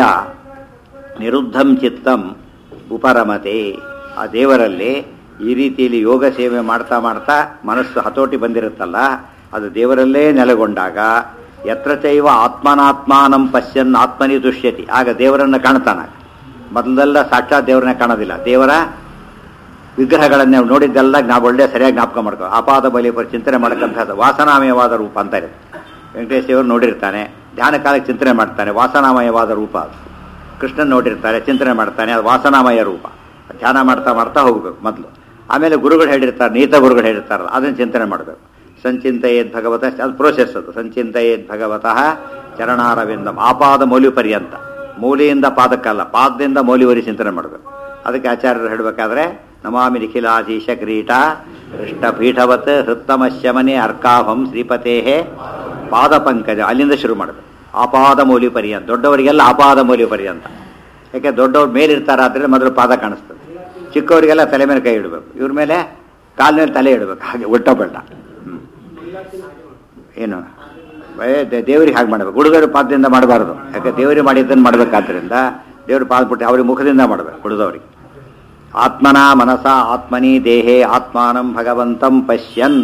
ನಿರುದ್ಧಂ ಚಿತ್ತಂ ಉಪರಮತೆ ಆ ದೇವರಲ್ಲಿ ಈ ರೀತಿಯಲ್ಲಿ ಯೋಗ ಸೇವೆ ಮಾಡ್ತಾ ಮಾಡ್ತಾ ಮನಸ್ಸು ಹತೋಟಿ ಬಂದಿರುತ್ತಲ್ಲ ಅದು ದೇವರಲ್ಲೇ ನೆಲೆಗೊಂಡಾಗ ಯತ್ರ ಚೈವ ಆತ್ಮನಾತ್ಮಾನಂ ಪಶ್ಯನ್ ಆತ್ಮನಿ ತುಷ್ಯತಿ ಆಗ ದೇವರನ್ನು ಕಾಣ್ತಾನ ಮೊದಲೆಲ್ಲ ಸಾಕ್ಷಾತ್ ದೇವರನ್ನ ಕಾಣೋದಿಲ್ಲ ದೇವರ ವಿಗ್ರಹಗಳನ್ನ ನೋಡಿದ್ದೆಲ್ಲ ನಾವು ಒಳ್ಳೆ ಸರಿಯಾಗಿ ಜ್ಞಾಪಕ ಮಾಡ್ಕೋ ಅಪಾದ ಬಲಿ ಪರ ಚಿಂತನೆ ಮಾಡಕ್ಕಂಥದ್ದು ವಾಸನಾಮಯವಾದ ರೂಪ ಅಂತ ಇರುತ್ತೆ ವೆಂಕಟೇಶ್ ದೇವರು ನೋಡಿರ್ತಾನೆ ಧ್ಯಾನ ಕಾಲಕ್ಕೆ ಚಿಂತನೆ ಮಾಡ್ತಾನೆ ವಾಸನಾಮಯವಾದ ರೂಪ ಅದು ಕೃಷ್ಣನ್ ನೋಡಿರ್ತಾರೆ ಚಿಂತನೆ ಮಾಡ್ತಾನೆ ಅದು ವಾಸನಾಮಯ ರೂಪ ಧ್ಯಾನ ಮಾಡ್ತಾ ಮಾಡ್ತಾ ಹೋಗ್ಬೇಕು ಮೊದಲು ಆಮೇಲೆ ಗುರುಗಳು ಹೇಳಿರ್ತಾರೆ ನೀತ ಗುರುಗಳು ಹೇಳಿರ್ತಾರಲ್ಲ ಅದನ್ನು ಚಿಂತನೆ ಮಾಡಬೇಕು ಸಂಚಿಂತೆಯೇದ್ ಭಗವತ ಅದು ಪ್ರೋಸೆಸ್ ಅದು ಸಂಚಿಂತೆಯೇದ್ ಭಗವತಃ ಚರಣಾರವಿಂದಂ ಆಪಾದ ಮೌಲ್ಯ ಪರ್ಯಂತ ಮೂಲೆಯಿಂದ ಪಾದಕ್ಕಲ್ಲ ಪಾದದಿಂದ ಮೌಲ್ಯವರಿ ಚಿಂತನೆ ಮಾಡಬೇಕು ಅದಕ್ಕೆ ಆಚಾರ್ಯರು ಹೇಳಬೇಕಾದ್ರೆ ನಮಾಮಿ ನಿಖಿಲಾಧೀಶ ಕ್ರೀಟ ಪೀಠವತ್ ಹೃತ್ತಮಶ್ಯಮನೆ ಅರ್ಕಾಭಂ ಶ್ರೀಪತೇಹೇ ಪಾದ ಪಂಕಜ ಅಲ್ಲಿಂದ ಶುರು ಮಾಡಬೇಕು ಆಪಾದ ಮೌಲ್ಯ ಪರ್ಯಂತ ದೊಡ್ಡವರಿಗೆಲ್ಲ ಆಪಾದ ಮೌಲ್ಯ ಪರ್ಯಂತ ಯಾಕೆ ದೊಡ್ಡವ್ರ ಮೇಲಿರ್ತಾರಾದ್ರೆ ಮೊದಲು ಪಾದ ಕಾಣಿಸ್ತದೆ ಚಿಕ್ಕವರಿಗೆಲ್ಲ ತಲೆ ಮೇಲೆ ಕೈ ಇಡಬೇಕು ಇವ್ರ ಮೇಲೆ ಕಾಲ ಮೇಲೆ ತಲೆ ಇಡಬೇಕು ಹಾಗೆ ಉಲ್ಟ ಪಲ್ಟ ಹ್ಮ್. ಏನು ಏ, ದೇ- ದೇವರಿಗೆ ಹಾಗೆ ಮಾಡಬೇಕು ಹುಡುಗರು ಪಾದದಿಂದ ಮಾಡಬಾರ್ದು ಯಾಕೆ ದೇವರಿಗೆ ಮಾಡಿದ್ದನ್ನು ಮಾಡಬೇಕಾದ್ರಿಂದ ದೇವ್ರ ಪಾದ ಬಿಟ್ಟು ಅವ್ರಿಗೆ ಮುಖದಿಂದ ಮಾಡಬೇಕು ಹುಡುಗವರಿಗೆ ಆತ್ಮನ ಮನಸ ಆತ್ಮನಿ ದೇಹೇ ಆತ್ಮಾನಂ ಭಗವಂತಂ ಪಶ್ಯನ್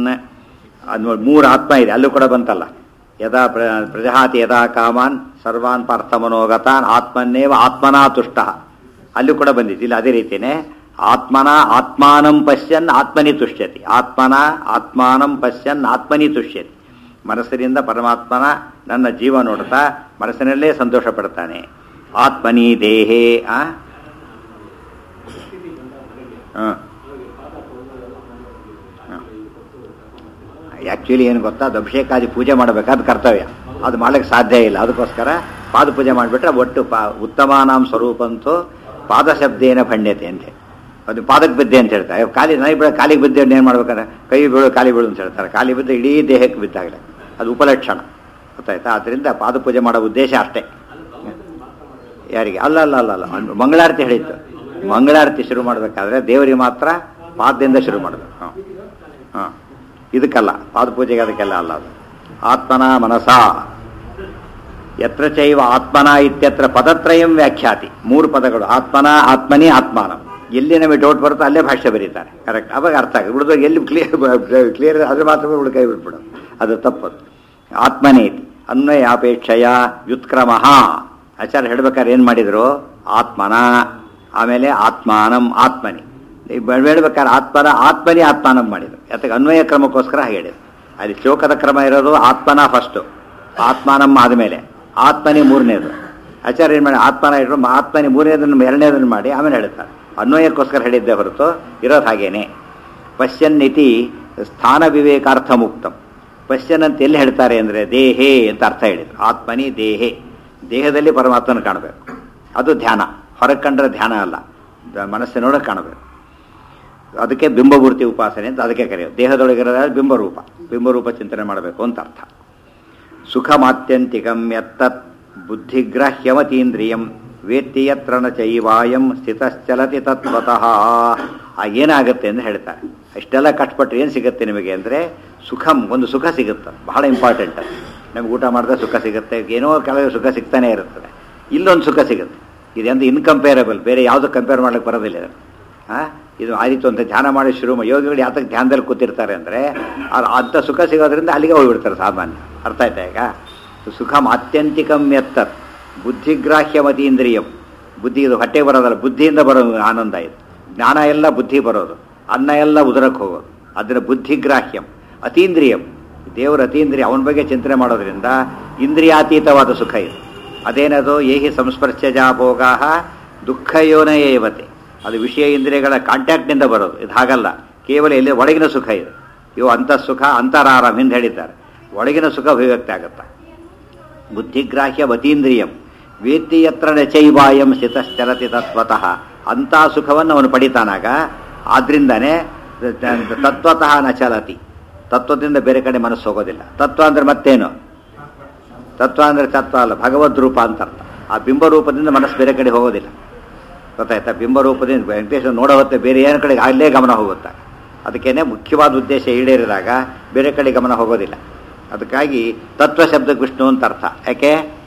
ಅದು ಮೂರು ಆತ್ಮ ಇದೆ ಅಲ್ಲೂ ಕೂಡ ಬಂತಲ್ಲ ಯದಾ ಪ್ರ ಪ್ರಜಹಾತಿ ಯದಾ ಕಾಮಾನ್ ಸರ್ವಾನ್ ಪಾರ್ಥ ಮನೋಗತಾನ್ ಆತ್ಮನ್ನೇವ ಆತ್ಮನಾ ತುಷ್ಟ ಅಲ್ಲೂ ಕೂಡ ಬಂದಿತ್ತು ಇಲ್ಲ ಅದೇ ರೀತಿಯೇ ಆತ್ಮನ ಆತ್ಮಾನಂ ಪಶ್ಯನ್ ಆತ್ಮನಿ ತುಷ್ಯತಿ ಆತ್ಮನ ಆತ್ಮಾನಂ ಪಶ್ಯನ್ ಆತ್ಮನಿ ತುಷ್ಯತಿ ಮನಸ್ಸಿನಿಂದ ಪರಮಾತ್ಮನ ನನ್ನ ಜೀವ ನೋಡ್ತಾ ಮನಸ್ಸಿನಲ್ಲೇ ಸಂತೋಷ ಪಡ್ತಾನೆ ಆತ್ಮನಿ ದೇಹೇ ಆ ಹಾಂ ಆ್ಯಕ್ಚುಲಿ ಏನು ಗೊತ್ತಾ ಅದು ಅಭಿಷೇಕಾದಿ ಪೂಜೆ ಮಾಡಬೇಕಾದ ಕರ್ತವ್ಯ ಅದು ಮಾಡಲಿಕ್ಕೆ ಸಾಧ್ಯ ಇಲ್ಲ ಅದಕ್ಕೋಸ್ಕರ ಪಾದ ಪೂಜೆ ಮಾಡಿಬಿಟ್ರೆ ಒಟ್ಟು ಪಾ ಉತ್ತಮಾನಾಂ ಸ್ವರೂಪಂತೂ ಪಾದ ಶಬ್ದೇನ ಭಣ್ಯತೆ ಅಂತ ಅದು ಪಾದಕ್ಕೆ ಬಿದ್ದೆ ಅಂತ ಹೇಳ್ತಾರೆ ಅಯ್ಯೋ, ಕಾಲಿ ನನಗೆ ಬೀಳ ಕಾಲಿಗೆ ಬಿದ್ದೆ ಏನು ಮಾಡ್ಬೇಕಾದ್ರೆ ಕೈ ಬೀಳು ಕಾಲಿ ಬೀಳು ಅಂತ ಹೇಳ್ತಾರೆ ಕಾಲಿ ಬಿದ್ದು ಇಡೀ ದೇಹಕ್ಕೆ ಬಿದ್ದಾಗಲೇ ಅದು ಉಪಲಕ್ಷಣ ಗೊತ್ತಾಯ್ತಾ ಆದ್ದರಿಂದ ಪಾದ ಪೂಜೆ ಮಾಡೋ ಉದ್ದೇಶ ಅಷ್ಟೇ ಯಾರಿಗೆ ಅಲ್ಲ ಅಲ್ಲ ಅಲ್ಲ ಅಲ್ಲ ಅವ್ನು ಮಂಗಳಾರತಿ ಹೇಳಿತ್ತು ಮಂಗಳಾರತಿ ಶುರು ಮಾಡಬೇಕಾದ್ರೆ ದೇವರಿಗೆ ಮಾತ್ರ ಪಾದದಿಂದ ಶುರು ಮಾಡಬೇಕು ಹಾಂ ಹಾಂ ಇದಕ್ಕಲ್ಲ ಪಾದ ಪೂಜೆಗೆ ಅದಕ್ಕೆಲ್ಲ ಅಲ್ಲ ಅದು ಆತ್ಮನ ಮನಸ ಯತ್ರ ಚೈವ ಆತ್ಮನ ಇತ್ಯತ್ರ ಪದತ್ರಯಂ ವ್ಯಾಖ್ಯಾತಿ ಮೂರು ಪದಗಳು ಆತ್ಮನ ಆತ್ಮನಿ ಆತ್ಮಾನಂ ಎಲ್ಲಿ ನಮಗೆ ಡೌಟ್ ಬರುತ್ತೋ ಅಲ್ಲೇ ಭಾಷೆ ಬರೀತಾರೆ ಕರೆಕ್ಟ್ ಅವಾಗ ಅರ್ಥ ಆಗುತ್ತೆ ಉಳಿದಾಗ ಎಲ್ಲಿ ಕ್ಲಿಯರ್ ಕ್ಲಿಯರ್ ಅದು ಮಾತ್ರ ಉಳ್ಕೈ ಬಿಟ್ಬಿಡೋದು ಅದು ತಪ್ಪದು ಆತ್ಮನೇತಿ ಅನ್ವಯಾಪೇಕ್ಷೆಯ ವ್ಯುತ್ಕ್ರಮ ಆಚಾರ್ಯ ಹೇಳ್ಬೇಕಾದ್ರೆ ಏನು ಮಾಡಿದ್ರು ಆತ್ಮನ ಆಮೇಲೆ ಆತ್ಮಾನಂ ಆತ್ಮನಿ ಈ ಬ- ಹೇಳ್ಬೇಕಾದ್ರೆ ಆತ್ಮನ ಆತ್ಮನಿ ಆತ್ಮಾನಂ ಮಾಡಿದ್ರು ಯಾತಕ್ಕೆ ಅನ್ವಯ ಕ್ರಮಕ್ಕೋಸ್ಕರ ಹಾಗೆ ಹೇಳಿದ್ರು ಅಲ್ಲಿ ಶ್ಲೋಕದ ಕ್ರಮ ಇರೋದು ಆತ್ಮನ ಫಸ್ಟು ಆತ್ಮಾನಂ ಆದಮೇಲೆ ಆತ್ಮನಿ ಮೂರನೇದು ಆಚಾರ್ಯ ಏನು ಮಾಡಿ ಆತ್ಮನ ಇಟ್ಟರು ಆತ್ಮನಿ ಮೂರನೇದನ್ನು ಎರಡನೇದನ್ನು ಮಾಡಿ ಆಮೇಲೆ ಹೇಳ್ತಾರೆ ಅನ್ವಯಕ್ಕೋಸ್ಕರ ಹೇಳಿದ್ದೆ ಹೊರತು ಇರೋದು ಹಾಗೇನೆ ಪಶ್ಯನ್ನಿತಿ ಸ್ಥಾನ ವಿವೇಕಾರ್ಥ ಮುಕ್ತಂ ಪಶ್ಯನ್ ಅಂತ ಎಲ್ಲಿ ಹೇಳ್ತಾರೆ ಅಂದರೆ ದೇಹೇ ಅಂತ ಅರ್ಥ ಹೇಳಿದ್ರು ಆತ್ಮನಿ ದೇಹೇ ದೇಹದಲ್ಲಿ ಪರಮಾತ್ಮನ ಕಾಣಬೇಕು ಅದು ಧ್ಯಾನ ಹೊರಗೆ ಕಂಡ್ರೆ ಧ್ಯಾನ ಅಲ್ಲ ದ- ಮನಸ್ಸಿನೊಳಗೆ ಕಾಣಬೇಕು ಅದಕ್ಕೆ ಬಿಂಬಮೂರ್ತಿ ಉಪಾಸನೆ ಅಂತ ಅದಕ್ಕೆ ಕರೆಯೋದು ದೇಹದೊಳಗಿರೋದ ಬಿಂಬರೂಪ ಬಿಂಬರೂಪ ಚಿಂತನೆ ಮಾಡಬೇಕು ಅಂತ ಅರ್ಥ ಸುಖಮಾತ್ಯಂತಿಕಂ ಯತ್ತತ್ ಬುದ್ಧಿಗ್ರಾಹ್ಯವತೀಂದ್ರಿಯಂ ವೇತ್ತಿ ಯತ್ರ ನ ಚೈವಾಯಂ ಸ್ಥಿತಶ್ಚಲತಿ ತತ್ವತಃ ಆ ಏನಾಗುತ್ತೆ ಅಂತ ಹೇಳ್ತಾರೆ ಅಷ್ಟೆಲ್ಲ ಕಷ್ಟಪಟ್ಟು ಏನು ಸಿಗುತ್ತೆ ನಿಮಗೆ ಅಂದರೆ ಸುಖಂ ಒಂದು ಸುಖ ಸಿಗುತ್ತೆ ಬಹಳ ಇಂಪಾರ್ಟೆಂಟ್ ನಮ್ಗೆ ಊಟ ಮಾಡಿದ್ರೆ ಸುಖ ಸಿಗುತ್ತೆ ಏನೋ ಕೆಲವು ಸುಖ ಸಿಗ್ತಾನೆ ಇರುತ್ತದೆ ಇಲ್ಲೊಂದು ಸುಖ ಸಿಗುತ್ತೆ ಇದೆಂದು ಇನ್ಕಂಪೇರಬಲ್ ಬೇರೆ ಯಾವುದು ಕಂಪೇರ್ ಮಾಡ್ಲಿಕ್ಕೆ ಬರೋದಿಲ್ಲ ಇದನ್ನು ಆ, ಇದು ಆಯಿತು ಅಂತ ಧ್ಯಾನ ಮಾಡಿ ಶುರು ಮಾಡಿ ಯೋಗಿಗಳು ಯಾತಕ್ಕೆ ಧ್ಯಾನದಲ್ಲಿ ಕೂತಿರ್ತಾರೆ ಅಂದರೆ ಅಂಥ ಸುಖ ಸಿಗೋದ್ರಿಂದ ಅಲ್ಲಿಗೆ ಹೋಗ್ಬಿಡ್ತಾರೆ ಸಾಮಾನ್ಯ ಅರ್ಥ ಆಯ್ತಾ ಈಗ ಸುಖಂ ಆತ್ಯಂತಿಕಂ ಎತ್ತತ್ ಬುದ್ಧಿಗ್ರಾಹ್ಯವತೀಂದ್ರಿಯಂ ಬುದ್ಧಿ ಇದು ಹೊಟ್ಟೆಗೆ ಬರೋದಲ್ಲ ಬುದ್ಧಿಯಿಂದ ಬರೋ ಆನಂದ ಇದು ಜ್ಞಾನ ಎಲ್ಲ ಬುದ್ಧಿ ಬರೋದು ಅನ್ನ ಎಲ್ಲ ಉದರಕ್ಕೆ ಹೋಗೋದು ಅದರ ಬುದ್ಧಿಗ್ರಾಹ್ಯಂ ಅತೀಂದ್ರಿಯಂ ದೇವರ ಅತೀಂದ್ರಿಯ ಅವನ ಬಗ್ಗೆ ಚಿಂತನೆ ಮಾಡೋದ್ರಿಂದ ಇಂದ್ರಿಯಾತೀತವಾದ ಸುಖ ಇದು ಅದೇನದು ಏಹಿ ಸಂಸ್ಪರ್ಶಜಾ ಭೋಗಾ ದುಃಖಯೋನಯೇವತೆ ಅದು ವಿಷಯ ಇಂದ್ರಿಯಗಳ ಕಾಂಟ್ಯಾಕ್ಟ್ನಿಂದ ಬರೋದು ಇದು ಹಾಗಲ್ಲ ಕೇವಲ ಎಲ್ಲಿ ಒಳಗಿನ ಸುಖ ಇದು ಇವು ಅಂತಃಸುಖ ಅಂತರಾರಾಮ್ ಹಿಂದೆ ಹೇಳಿದ್ದಾರೆ ಒಳಗಿನ ಸುಖ ಅಭಿವ್ಯಕ್ತಿ ಆಗುತ್ತಾ ಬುದ್ಧಿಗ್ರಾಹ್ಯ ವತೀಂದ್ರಿಯಂ ವೇತ್ತಿ ಯತ್ರ ನಚೈವಾಯಂ ಸ್ಥಿತಶ್ಚಲತಿ ತತ್ವತಃ ಅಂಥ ಸುಖವನ್ನು ಅವನು ಪಡಿತಾನಾಗ ಆದ್ರಿಂದನೇ ತತ್ವತಃ ನ ಚಲತಿ ತತ್ವದಿಂದ ಬೇರೆ ಕಡೆ ಮನಸ್ಸು ಹೋಗೋದಿಲ್ಲ ತತ್ವ ಅಂದ್ರೆ ಮತ್ತೇನು ತತ್ವ ಅಂದ್ರೆ ತತ್ವ ಅಲ್ಲ ಭಗವದ್ ರೂಪ ಅಂತ ಅರ್ಥ ಆ ಬಿಂಬರೂಪದಿಂದ ಮನಸ್ಸು ಬೇರೆ ಕಡೆ ಹೋಗೋದಿಲ್ಲ ಗೊತ್ತಾಯ್ತಾ ಬಿಂಬರೂಪದಿಂದ ವೆಂಕಟೇಶ್ವರ ನೋಡೋ ಹೊತ್ತೆ ಬೇರೆ ಏನು ಕಡೆಗೆ ಅಲ್ಲೇ ಗಮನ ಹೋಗುತ್ತೆ ಅದಕ್ಕೇನೆ ಮುಖ್ಯವಾದ ಉದ್ದೇಶ ಈಡೇರಿದಾಗ ಬೇರೆ ಕಡೆ ಗಮನ ಹೋಗೋದಿಲ್ಲ ಅದಕ್ಕಾಗಿ ತತ್ವ ಶಬ್ದಕ್ಕೆ ವಿಷ್ಣು ಅಂತ ಅರ್ಥ ಯಾಕೆ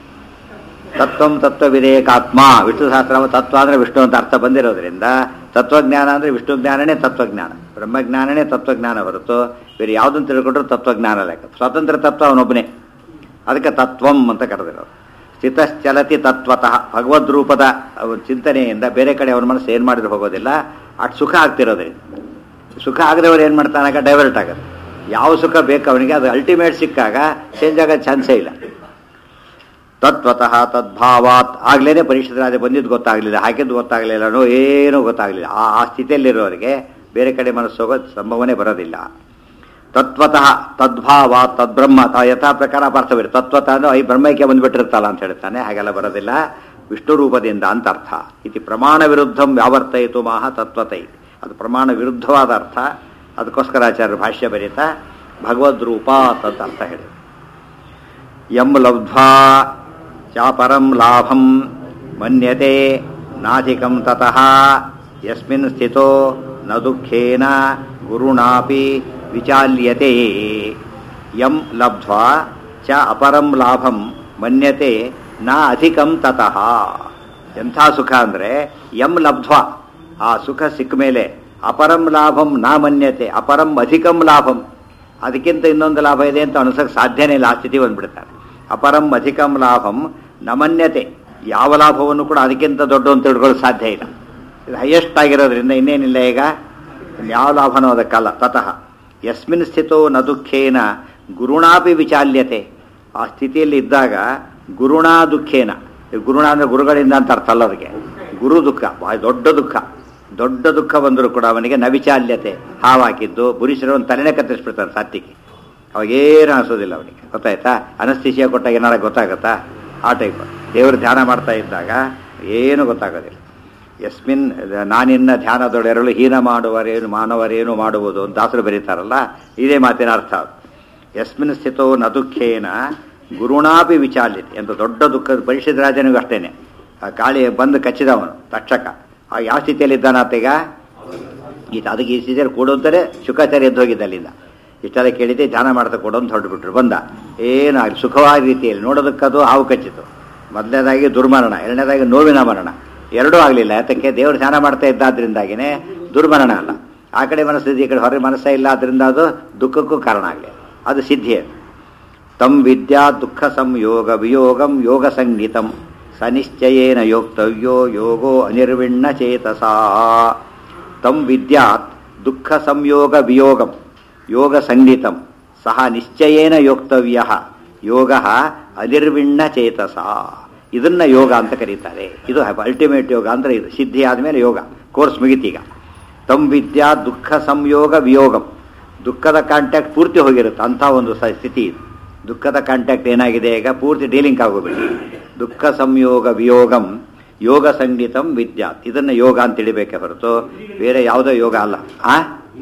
ತತ್ವಂ ತತ್ವ ವಿಧೇಯಕಾತ್ಮ ವಿಷ್ಣು ಸಹಸ್ರನಾಮ ತತ್ವ ಅಂದ್ರೆ ವಿಷ್ಣು ಅಂತ ಅರ್ಥ ಬಂದಿರೋದ್ರಿಂದ ತತ್ವಜ್ಞಾನ ಅಂದ್ರೆ ವಿಷ್ಣು ಜ್ಞಾನನೇ ತತ್ವಜ್ಞಾನ ಬ್ರಹ್ಮಜ್ಞಾನನೇ ತತ್ವಜ್ಞಾನ ಹೊರತು ಬೇರೆ ಯಾವುದನ್ನು ತಿಳ್ಕೊಂಡ್ರು ತತ್ವಜ್ಞಾನ ಲೆಕ್ಕ ಸ್ವತಂತ್ರ ತತ್ವ ಅವನೊಬ್ಬನೇ ಅದಕ್ಕೆ ತತ್ವಂ ಅಂತ ಕರೆದಿರೋದು ಸ್ಥಿತಶ್ಚಲತಿ ತತ್ವತಃ ಭಗವದ್ ರೂಪದ ಅವ್ರ ಚಿಂತನೆಯಿಂದ ಬೇರೆ ಕಡೆ ಅವನ ಮನಸ್ಸು ಏನು ಮಾಡಿದ್ರು ಹೋಗೋದಿಲ್ಲ ಅಷ್ಟು ಸುಖ ಆಗ್ತಿರೋದ್ರಿಂದ ಸುಖ ಆಗದವ್ರು ಏನು ಮಾಡ್ತಾನಾಗ ಡೈವರ್ಟ್ ಆಗುತ್ತೆ ಯಾವ ಸುಖ ಬೇಕು ಅವನಿಗೆ ಅದು ಅಲ್ಟಿಮೇಟ್ ಸಿಕ್ಕಾಗ ಚೇಂಜ್ ಆಗೋ ಚಾನ್ಸೇ ಇಲ್ಲ ತತ್ವತಃ ತದ್ಭಾವಾತ್ ಆಗ್ಲೇನೆ ಪರೀಕ್ಷಿತ ರಾಜ ಬಂದಿದ್ದು ಗೊತ್ತಾಗಲಿಲ್ಲ ಹಾಕಿದ್ದು ಗೊತ್ತಾಗಲಿಲ್ಲ ಅನ್ನೋ ಏನೂ ಗೊತ್ತಾಗಲಿಲ್ಲ ಆ ಆ ಸ್ಥಿತಿಯಲ್ಲಿರೋರಿಗೆ ಬೇರೆ ಕಡೆ ಮನಸ್ಸು ಹೋಗೋ ಸಂಭವನೆ ಬರೋದಿಲ್ಲ ತತ್ವತಃ ತದ್ಭಾವ ತದ್ಬ್ರಹ್ಮ ತ ಯಥಾ ಪ್ರಕಾರ ಅಪಾರ್ಥವಿರು ತತ್ವತಃ ಅಂದ್ರೆ ಐ ಬ್ರಹ್ಮಕ್ಕೆ ಬಂದ್ಬಿಟ್ಟಿರುತ್ತಲ್ಲ ಅಂತ ಹೇಳ್ತಾನೆ ಹಾಗೆಲ್ಲ ಬರೋದಿಲ್ಲ ವಿಷ್ಣು ರೂಪದಿಂದ ಅಂತ ಅರ್ಥ ಇತಿ ಪ್ರಮಾಣ ವಿರುದ್ಧಂ ವ್ಯಾವರ್ತಯಿತು ಮಾಹ ತತ್ವತೈ ಅದು ಪ್ರಮಾಣ ವಿರುದ್ಧವಾದ ಅರ್ಥ ಅದಕ್ಕೋಸ್ಕರ ಆಚಾರ್ಯ ಭಾಷ್ಯ ಬರೀತಾ ಭಗವದ್ ರೂಪ ಅಂತ ಅರ್ಥ ಹೇಳಿದ್ರು ಯಂ ಲಬ್ಧ್ವಾ ಚಾಪರಂ ಲಾಭಂ ಮನ್ಯತೆ ನಾಧಿಕಂ ತತಃ ಯಸ್ಮಿನ್ ಸ್ಥಿತೋ ನ ದುಃಖೇನ ಗುರುಣಾಪಿ ವಿಚಾಲ್ಯತೆ ಯಂ ಲಬ್ಧ್ವಾ ಚ ಅಪರಂ ಲಾಭಂ ಮನ್ಯತೆ ನ ಅಧಿಕಂ ತತಃ ಎಂಥ ಸುಖ ಅಂದರೆ ಯಂ ಲಬ್ಧ್ವಾ ಆ ಸುಖ ಸಿಕ್ಕ ಮೇಲೆ ಅಪರಂ ಲಾಭಂ ನ ಮನ್ಯತೆ ಅಪರಂ ಅಧಿಕಂ ಲಾಭಂ ಅದಕ್ಕಿಂತ ಇನ್ನೊಂದು ಲಾಭ ಇದೆ ಅಂತ ಅನಿಸೋಕೆ ಸಾಧ್ಯನೇ ಇಲ್ಲ ಆ ಸ್ಥಿತಿ ಬಂದ್ಬಿಡ್ತಾರೆ ಅಪರಂ ಅಧಿಕಂ ಲಾಭಂ ನಮನ್ಯತೆ ಯಾವ ಲಾಭವನ್ನು ಕೂಡ ಅದಕ್ಕಿಂತ ದೊಡ್ಡ ಅಂತ ತಿಳ್ಕೊಳ್ಳೋಕೆ ಸಾಧ್ಯ ಇಲ್ಲ ಇದು ಹೈಯೆಸ್ಟ್ ಆಗಿರೋದ್ರಿಂದ ಇನ್ನೇನಿಲ್ಲ ಈಗ ಯಾವ ಲಾಭನೂ ಅದಕ್ಕಲ್ಲ ತತಃ ಯಸ್ಮಿನ್ ಸ್ಥಿತೋ ನ ದುಃಖೇನ ಗುರುಣಾಪಿ ವಿಚಾಲ್ಯತೆ ಆ ಸ್ಥಿತಿಯಲ್ಲಿ ಇದ್ದಾಗ ಗುರುಣಾ ದುಃಖೇನ ಈ ಗುರುಣ ಅಂದರೆ ಗುರುಗಳಿಂದ ಅಂತ ಅರ್ಥ ಅಲ್ಲ ಅದಕ್ಕೆ ಗುರು ದುಃಖ ಭಾಳ ದೊಡ್ಡ ದುಃಖ ದೊಡ್ಡ ದುಃಖ ಬಂದರೂ ಕೂಡ ಅವನಿಗೆ ನವಿಚಾಲ್ಯತೆ ಹಾವಾಕಿದ್ದು ಪುರುಷರನ್ನು ತಲೆನೇ ಕತ್ತರಿಸ್ಬಿಡ್ತಾನೆ ಸಾತ್ವಿಗೆ ಅವಾಗೇನು ಅನಿಸೋದಿಲ್ಲ ಅವನಿಗೆ ಗೊತ್ತಾಯ್ತಾ ಅನಸ್ತಿಸಿಯ ಕೊಟ್ಟಾಗ ಏನಾರ ಗೊತ್ತಾಗತ್ತಾ ಆ ಟೈಪ್ ದೇವರು ಧ್ಯಾನ ಮಾಡ್ತಾ ಇದ್ದಾಗ ಏನು ಗೊತ್ತಾಗೋದಿಲ್ಲ ಯಸ್ಮಿನ್ ನಾನಿನ್ನ ಧ್ಯಾನದೊಡೆರಲು ಹೀನ ಮಾಡುವರೇನು ಮಾನವರೇನು ಮಾಡುವುದು ಅಂತ ದಾಸರು ಬರೀತಾರಲ್ಲ ಇದೇ ಮಾತಿನ ಅರ್ಥ ಅದು. ಯಸ್ಮಿನ್ ಸ್ಥಿತೋ ನ ದುಃಖೇನ ಗುರುಣಾಪಿ ವಿಚಾಲ್ಯತೆ ಎಂದು ದೊಡ್ಡ ದುಃಖದ ಪರಿಷತ್ ರಾಜನಿಗೂ ಅಷ್ಟೇನೆ ಆ ಗಾಳಿ ಬಂದು ಕಚ್ಚಿದವನು ತಕ್ಷಕ ಆ ಯಾವ ಸ್ಥಿತಿಯಲ್ಲಿ ಇದ್ದಾನಾತೀಗ ಈತ ಅದಕ್ಕೆ ಈ ಸ್ಥಿತಿಯಲ್ಲಿ ಕೊಡು ಅಂತಾರೆ ಶುಕಾಚಾರ್ಯ ಎದ್ದು ಹೋಗಿದ್ದ ಅಲ್ಲಿಂದ ಇಷ್ಟೆಲ್ಲ ಕೇಳಿದ್ದೆ ಧ್ಯಾನ ಮಾಡ್ತಾ ಕೊಡು ಅಂತ ಹೊರಟುಬಿಟ್ರು ಬಂದ ಏನಾಗಲಿ ಸುಖವಾದ ರೀತಿಯಲ್ಲಿ ನೋಡೋದಕ್ಕದು ಹಾವು ಕಚ್ಚಿತು ಮೊದಲನೇದಾಗಿ ದುರ್ಮರಣ ಎರಡನೇದಾಗಿ ನೋವಿನ ಮರಣ ಎರಡೂ ಆಗಲಿಲ್ಲ ಯಾತಕ್ಕೆ ದೇವರು ಧ್ಯಾನ ಮಾಡ್ತಾ ಇದ್ದಾದ್ರಿಂದಾಗಿನೇ ದುರ್ಮರಣ ಅಲ್ಲ ಆ ಕಡೆ ಮನಸ್ಸಿದ್ದು ಈ ಕಡೆ ಹೊರಗೆ ಮನಸ್ಸೇ ಇಲ್ಲ ಅದರಿಂದ ಅದು ದುಃಖಕ್ಕೂ ಕಾರಣ ಆಗಲಿ ಅದು ಸಿದ್ಧಿ ಅದು. ತಂ ವಿದ್ಯಾ ದುಃಖ ಸಂಯೋಗ ವಿಯೋಗಂ ಯೋಗ ಸಂಗೀತಂ ಸನಿಶ್ಚಯೇನ ಯೋಕ್ತವ್ಯೋ ಯೋಗೋ ಅನಿರ್ವಿಣ್ಣ ಚೇತಸಾ ತಂ ವಿದ್ಯಾತ್ ದುಃಖ ಸಂಯೋಗ ವಿಯೋಗಂ ಯೋಗ ಸಂಗೀತಂ ಸಹ ನಿಶ್ಚಯೇನ ಯೋಕ್ತವ್ಯ ಯೋಗ ಅನಿರ್ವಿಣ್ಣ ಚೇತಸ ಇದನ್ನ ಯೋಗ ಅಂತ ಕರೀತಾರೆ ಇದು ಅಲ್ಟಿಮೇಟ್ ಯೋಗ ಅಂದ್ರೆ ಇದು ಸಿದ್ಧಿ ಆದಮೇಲೆ ಯೋಗ ಕೋರ್ಸ್ ಮುಗಿತೀಗ ತಂ ವಿದ್ಯಾ ದುಃಖ ಸಂಯೋಗ ವಿಯೋಗಂ ದುಃಖದ ಕಾಂಟ್ಯಾಕ್ಟ್ ಪೂರ್ತಿ ಹೋಗಿರುತ್ತೆ ಅಂಥ ಒಂದು ಸ- ಸ್ಥಿತಿ ಇದು ದುಃಖದ ಕಾಂಟ್ಯಾಕ್ಟ್ ಏನಾಗಿದೆ ಈಗ ಪೂರ್ತಿ ಡೀಲಿಂಗ್ ಆಗೋಗ್ಬಿಟ್ಟು ದುಃಖ ಸಂಯೋಗ ವಿಯೋಗಂ ಯೋಗ ಸಂಗೀತಂ ವಿದ್ಯಾ ಇದನ್ನ ಯೋಗ ಅಂತ ತಿಳಿಬೇಕೆ ಹೊರತು ಬೇರೆ ಯಾವುದೋ ಯೋಗ ಅಲ್ಲ ಆ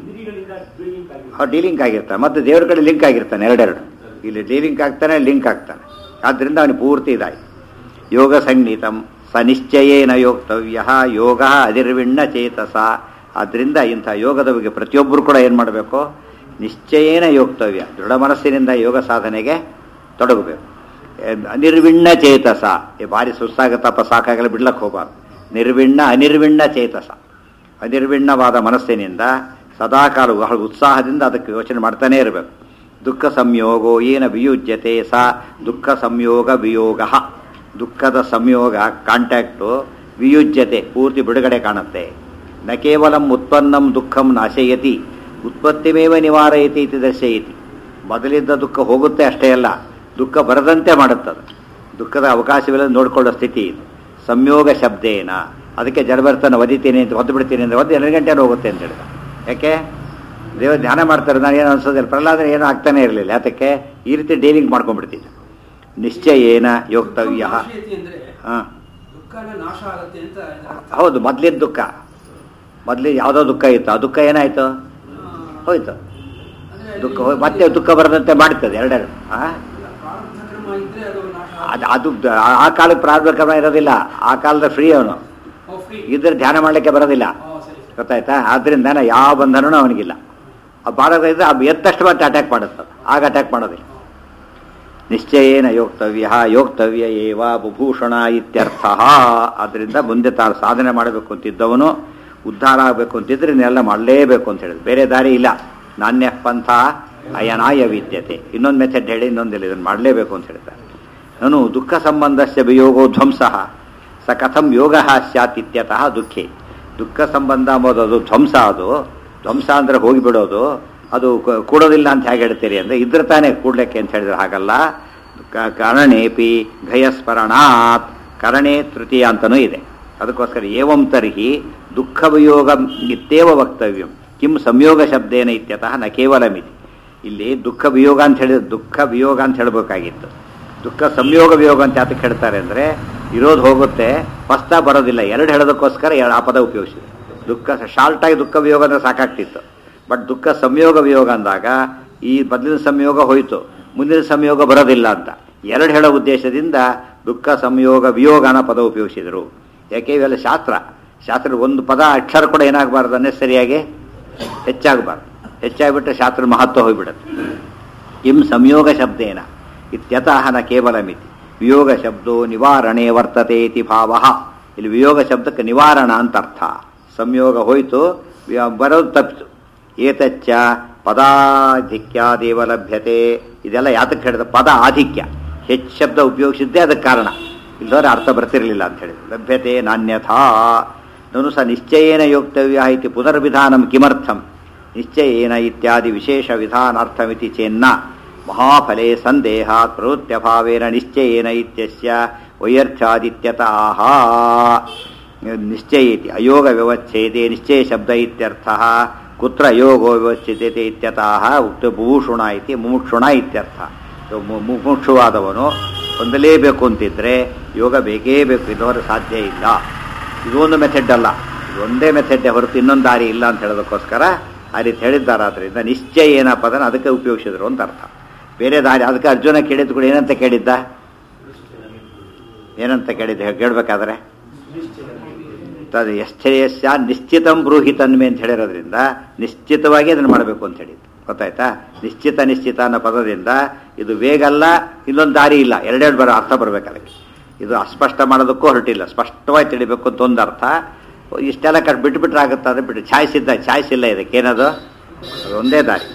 ಡೀಲಿಂಕ್ ಆಗಿರ್ತಾನೆ ಮತ್ತೆ ದೇವ್ರ ಕಡೆ ಲಿಂಕ್ ಆಗಿರ್ತಾನೆ ಎರಡೆರಡು ಇಲ್ಲಿ ಡೀಲಿಂಕ್ ಆಗ್ತಾನೆ ಲಿಂಕ್ ಆಗ್ತಾನೆ ಆದ್ರಿಂದ ಅವನಿಗೆ ಪೂರ್ತಿ ಇದಾಯ್ತು ಯೋಗ ಸಂಗೀತಂ ಸ ನಿಶ್ಚಯೇನ ಯೋಕ್ತವ್ಯ ಯೋಗ ಅದಿರ್ವಿಣ್ಣ ಚೇತಸ ಆದ್ರಿಂದ ಇಂಥ ಯೋಗದ ಬಗ್ಗೆ ಪ್ರತಿಯೊಬ್ಬರು ಕೂಡ ಏನು ಮಾಡಬೇಕು ನಿಶ್ಚಯೇನ ಯೋಕ್ತವ್ಯ ದೃಢ ಮನಸ್ಸಿನಿಂದ ಯೋಗ ಸಾಧನೆಗೆ ತೊಡಗಬೇಕು ಏ- ಅನಿರ್ವಿಣ್ಣ ಚೇತಸ ಈ ಭಾರಿ ಸುಸ್ತಾಗತ್ತಪ್ಪ ಸಾಕಾಗಲ್ಲ ಬಿಡ್ಲಕ್ಕೆ ಹೋಗಬಾರ್ದು ನಿರ್ವಿಣ್ಣ ಅನಿರ್ವಿಣ್ಣ ಚೇತಸ ಅನಿರ್ವಿಣ್ಣವಾದ ಮನಸ್ಸಿನಿಂದ ಸದಾಕಾಲ ಬಹಳ ಉತ್ಸಾಹದಿಂದ ಅದಕ್ಕೆ ಯೋಚನೆ ಮಾಡ್ತಾನೇ ಇರಬೇಕು ದುಃಖ ಸಂಯೋಗೋ ಏನ ವಿಯುಜ್ಯತೆ ಸ ದುಃಖ ಸಂಯೋಗ ವಿಯೋಗ ದುಃಖದ ಸಂಯೋಗ ಕಾಂಟ್ಯಾಕ್ಟು ವಿಯುಜ್ಯತೆ ಪೂರ್ತಿ ಬಿಡುಗಡೆ ಕಾಣುತ್ತೆ ನ ಕೇವಲಂ ಉತ್ಪನ್ನಂ ದುಃಖಂ ನಾಶಯತಿ ಉತ್ಪತ್ತಿಮೇವ ನಿವಾರಯತಿ ಇತಿ ದರ್ಶಯತಿ ಮೊದಲಿದ್ದ ದುಃಖ ಹೋಗುತ್ತೆ ಅಷ್ಟೇ ಅಲ್ಲ ದುಃಖ ಬರದಂತೆ ಮಾಡುತ್ತದೆ ದುಃಖದ ಅವಕಾಶವಿಲ್ಲ ನೋಡಿಕೊಳ್ಳೋ ಸ್ಥಿತಿ ಇದು ಸಂಯೋಗ ಶಬ್ದೇನ ಅದಕ್ಕೆ ಜಡಬರ್ತನ ಒದಿತೀನಿ ಅಂತ ಒದ್ದು ಬಿಡ್ತೀನಿ ಅಂದರೆ ಒದ್ದು ಎರಡು ಗಂಟೆ ಹೋಗುತ್ತೆ ಅಂತ ಹೇಳಿದ ಯಾಕೆ ದೇವರು ಧ್ಯಾನ ಮಾಡ್ತಾರೆ ನಾನು ಏನು ಅನ್ಸೋದಿಲ್ಲ ಪ್ರಹ್ಲಾದನ ಏನೂ ಆಗ್ತಾನೆ ಇರಲಿಲ್ಲ ಯಾತಕ್ಕೆ ಈ ರೀತಿ ಡೀಲಿಂಗ್ ಮಾಡ್ಕೊಂಡ್ಬಿಡ್ತಿದ್ದ ನಿಶ್ಚಯೇನ ಯೋಕ್ತವ್ಯ ನಾಶಯತಿ ಅಂದ್ರೆ ಹಾಂ ದುಃಖನ ನಾಶ ಆಗತ್ತೆ ಅಂತ ಇದರ ಅರ್ಥ. ಹೌದು ಮೊದ್ಲಿದ್ದ ದುಃಖ ಮೊದ್ಲಿದ್ದು ಯಾವುದೋ ದುಃಖ ಇತ್ತು ಆ ದುಃಖ ಏನಾಯ್ತು ಆ, ಹೋಯ್ತು ಅಂದ್ರೆ ದುಃಖ ಇಲ್ಲಿ ಹೋಯ್- ಮತ್ತೆ ದುಃಖ ಬರದಂತೆ ಮಾಡ್ತದೆ ಎರಡೆರಡು ಆ? ಪ್ರಾರಬ್ಧ ಕರ್ಮ ಇದ್ರೆ ಅದು ನಾಶ ಅದು ಅದು ದ- ಆ ಕಾಲಕ್ಕೆ ಪ್ರಾರಂಭ ಕ್ರಮ ಇರೋದಿಲ್ಲ ಆ ಕಾಲದ ಫ್ರೀ ಅವನು ಓ, free. ಇದ್ರೆ ಧ್ಯಾನ ಮಾಡಲಿಕ್ಕೆ ಬರೋದಿಲ್ಲ ಓ, ಸರಿ ಸರಿ. ಗೊತ್ತಾಯ್ತಾ ಆದ್ರಿಂದ ಯಾವ ಬಂಧನೂ ಅವನಿಗಿಲ್ಲ ಆ ಬಾರದ ಇದ್ರೆ ಅದು ಎತ್ತಷ್ಟು ಮತ್ತೆ ಅಟ್ಯಾಕ್ ಮಾಡುತ್ತೆ ಅದು. ಆಗ ಅಟ್ಯಾಕ್ ಮಾಡೋದಿಲ್ಲ ನಿಶ್ಚಯೇನ ಯೋಕ್ತವ್ಯ ಯೋಕ್ತವ್ಯ ಏವ ಬುಭೂಷಣ ಇತ್ಯರ್ಥ ಆದ್ದರಿಂದ ಮುಂದೆ ತಾನು ಸಾಧನೆ ಮಾಡಬೇಕು ಅಂತಿದ್ದವನು ಉದ್ಧಾರ ಆಗಬೇಕು ಅಂತಿದ್ರೆ ಇನ್ನೆಲ್ಲ ಮಾಡಲೇಬೇಕು ಅಂತ ಹೇಳಿದ್ರು ಬೇರೆ ದಾರಿ ಇಲ್ಲ ನಾಣ್ಯ ಪಂಥ ಅಯನಾಯ ವಿದ್ಯತೆ ಇನ್ನೊಂದು ಮೆಥಡ್ ಹೇಳಿ ಇನ್ನೊಂದಿಲ್ಲ ಇದನ್ನು ಮಾಡಲೇಬೇಕು ಅಂತ ಹೇಳ್ತಾರೆ ನಾನು ದುಃಖ ಸಂಬಂಧಸ್ಯ ವಿಯೋಗೋ ಧ್ವಂಸ ಸ ಕಥಂ ಯೋಗ ಸ್ಯಾತ್ ಇತ್ಯತಃ ದುಃಖೇ ದುಃಖ ಸಂಬಂಧ ಅಂಬೋದು ಅದು ಧ್ವಂಸ ಅದು ಧ್ವಂಸ ಅಂದರೆ ಹೋಗಿಬಿಡೋದು ಅದು ಕ- ಕೂಡೋದಿಲ್ಲ ಅಂತ ಹೇಗೆ ಹೇಳ್ತೀರಿ ಅಂದರೆ ಇದ್ರೆ ತಾನೇ ಕೂಡ್ಲಿಕ್ಕೆ ಅಂತ ಹೇಳಿದ್ರೆ ಹಾಗಲ್ಲ ಕ- ಕರಣೇಪಿ ಘಯಸ್ಮರಣಾತ್ ಕರಣೆ ತೃತೀಯ ಅಂತನೂ ಇದೆ ಅದಕ್ಕೋಸ್ಕರ ಏವಂ ತರ್ಹಿ ದುಃಖ ವಿಯೋಗ ಇತ್ತೇವ ವಕ್ತವ್ಯಂ ಕಿಂ ಸಂಯೋಗ ಶಬ್ದೇನ ಇತ್ಯತಃ ನ ಕೇವಲಮಿತಿ ಇಲ್ಲಿ ದುಃಖ ವಿಯೋಗ ಅಂತ ಹೇಳಿದ್ರೆ ದುಃಖ ವಿಯೋಗ ಅಂತ ಹೇಳಬೇಕಾಗಿತ್ತು ದುಃಖ ಸಂಯೋಗ ವಿಯೋಗ ಅಂತ ಯಾತಕ್ಕೆ ಹೇಳ್ತಾರೆ ಅಂದರೆ ಇರೋದು ಹೋಗುತ್ತೆ ಫಸ್ಟ ಬರೋದಿಲ್ಲ ಎರಡು ಹೇಳೋದಕ್ಕೋಸ್ಕರ ಎರಡು ಆ ಪದ ಉಪಯೋಗಿಸಿದೆ ದುಃಖ ಶಾರ್ಟಾಗಿ ದುಃಖ ವಿಯೋಗ ಅಂದ್ರೆ ಸಾಕಾಗ್ತಿತ್ತು ಬಟ್ ದುಃಖ ಸಂಯೋಗ ವಿಯೋಗ ಅಂದಾಗ ಈ ಮೊದಲಿನ ಸಂಯೋಗ ಹೋಯಿತು ಮುಂದಿನ ಸಂಯೋಗ ಬರೋದಿಲ್ಲ ಅಂತ ಎರಡು ಹೇಳೋ ಉದ್ದೇಶದಿಂದ ದುಃಖ ಸಂಯೋಗ ವಿಯೋಗ ಅನ್ನೋ ಪದ ಉಪಯೋಗಿಸಿದರು ಯಾಕೆ ಇವೆಲ್ಲ ಶಾಸ್ತ್ರ ಶಾಸ್ತ್ರ ಒಂದು ಪದ ಅಕ್ಷರ ಕೂಡ ಏನಾಗಬಾರ್ದು ಅನ್ನೆಸರಿಯಾಗಿ ಹೆಚ್ಚಾಗಬಾರ್ದು ಹೆಚ್ಚಾಗ್ಬಿಟ್ರೆ ಶಾಸ್ತ್ರ ಮಹತ್ವ ಹೋಗ್ಬಿಡುತ್ತೆ ಕಿಂ ಸಂಯೋಗ ಶಬ್ದೇನ ಇತ್ಯತಃ ನ ಕೇವಲ ಮಿತಿ ವಿಯೋಗ ಶಬ್ದೋ ನಿವಾರಣೆ ವರ್ತತೆ ಇತಿ ಭಾವ ಇಲ್ಲಿ ವಿಯೋಗ ಶಬ್ದಕ್ಕೆ ನಿವಾರಣ ಅಂತ ಅರ್ಥ ಸಂಯೋಗ ಹೋಯಿತು ವಿ- ಬರೋದು ತಪ್ಪಿತು ಏತಚ್ಚ ಪದಾಧಿಕ್ಯಾದೇವ ಲಭ್ಯತೆ ಇದೆಲ್ಲ ಯಾತಕ್ಕೆ ಹೇಳಿದ ಪದ ಆಧಿಕ್ಯ ಹೆಚ್ಚು ಶಬ್ದ ಉಪಯೋಗಿಸಿದ್ದೇ ಅದಕ್ಕೆ ಕಾರಣ ಇಲ್ಲದವ್ರೆ ಅರ್ಥ ಬರ್ತಿರಲಿಲ್ಲ ಅಂತ ಹೇಳಿ ಲಭ್ಯತೆ ನಾನ್ಯಥಾ ನನು ಸ ನಿಶ್ಚಯೇನ ಯೋಕ್ತವ್ಯ ಇತಿ ಪುನರ್ವಿಧಾನಂ ಕಿಮರ್ಥಂ ನಿಶ್ಚಯೇನ ಇತ್ಯಾದಿ ವಿಶೇಷ ವಿಧಾನಾರ್ಥಮಿತಿ ಚೇನ್ನ ಮಹಾಫಲೆ ಸಂದೇಹಾತ್ ಪ್ರವೃತ್ಯಭಾವೇನ ನಿಶ್ಚಯೇನ ಇತ್ಯಸ್ಯ ವೈಯರ್ಥ್ಯಾದಿತ್ಯತಃ ನಿಶ್ಚಯ ಇತಿ ಅಯೋಗ ವ್ಯವಚ್ಛೇದೆ ನಿಶ್ಚಯ ಶಬ್ದ ಇತ್ಯರ್ಥ ಕುತ್ರ ಯೋಗೋ ವ್ಯವಚ್ಛಿತೆ ಇತ್ಯತಃ ಉಕ್ತ ಭೂಷುಣ ಇತಿ ಮುಮುಕ್ಷುಣ ಇತ್ಯರ್ಥ ಸೊ ಮು- ಮುಮುಕ್ಷುವಾದವನು ಹೊಂದಲೇಬೇಕು ಅಂತಿದ್ರೆ ಯೋಗ ಬೇಕೇ ಬೇಕು ಇಲ್ಲವರೆ ಸಾಧ್ಯ ಇಲ್ಲ ಇದು ಒಂದು ಮೆಥಡ್ ಅಲ್ಲ ಇದು ಒಂದೇ ಮೆಥಡ್ ಹೊರತು ಇನ್ನೊಂದು ದಾರಿ ಇಲ್ಲ ಅಂತ ಹೇಳೋದಕ್ಕೋಸ್ಕರ ಆ ರೀತಿ ಹೇಳಿದ್ದಾರಾದ್ರಿಂದ ನಿಶ್ಚಯ ಏನಪ್ಪ ಅದನ್ನು ಅದಕ್ಕೆ ಉಪಯೋಗಿಸಿದ್ರು ಅಂತ ಅರ್ಥ ಬೇರೆ ದಾರಿ ಅದಕ್ಕೆ ಅರ್ಜುನ ಕೇಳಿದ್ದು ಕೂಡ ಏನಂತ ಕೇಳಿದ್ದ ಏನಂತ ಕೇಳಿದ್ದ ಕೇಳಬೇಕಾದ್ರೆ ತದ್ ಎಶ್ಚರ್ಯಸ್ಯ ನಿಶ್ಚಿತಂ ಬ್ರೂಹಿ ತನ್ಮೆ ಅಂತ ಹೇಳಿರೋದ್ರಿಂದ ನಿಶ್ಚಿತವಾಗಿ ಅದನ್ನು ಮಾಡಬೇಕು ಅಂತ ಹೇಳಿದ್ದು ಗೊತ್ತಾಯ್ತಾ ನಿಶ್ಚಿತ ನಿಶ್ಚಿತ ಅನ್ನೋ ಪದದಿಂದ ಇದು ವೇಗ ಅಲ್ಲ ಇನ್ನೊಂದು ದಾರಿ ಇಲ್ಲ ಎರಡೆರಡು ಬರೋ ಅರ್ಥ ಬರ್ಬೇಕು ಅದಕ್ಕೆ ಇದು ಅಸ್ಪಷ್ಟ ಮಾಡೋದಕ್ಕೂ ಹೊರಟಿಲ್ಲ ಸ್ಪಷ್ಟವಾಗಿ ತಿಳಿಬೇಕು ಅಂತ ಒಂದು ಅರ್ಥ ಇಷ್ಟೆಲ್ಲ ಕಟ್ ಬಿಟ್ಟು ಬಿಟ್ರೆ ಆಗುತ್ತೆ ಅಂದ್ರೆ ಬಿಟ್ಟು ಚಾಯ್ಸ್ ಇದ್ದ ಚಾಯ್ಸ್ ಇಲ್ಲ ಇದಕ್ಕೆ ಏನದು ಅದು ಒಂದೇ ದಾರಿ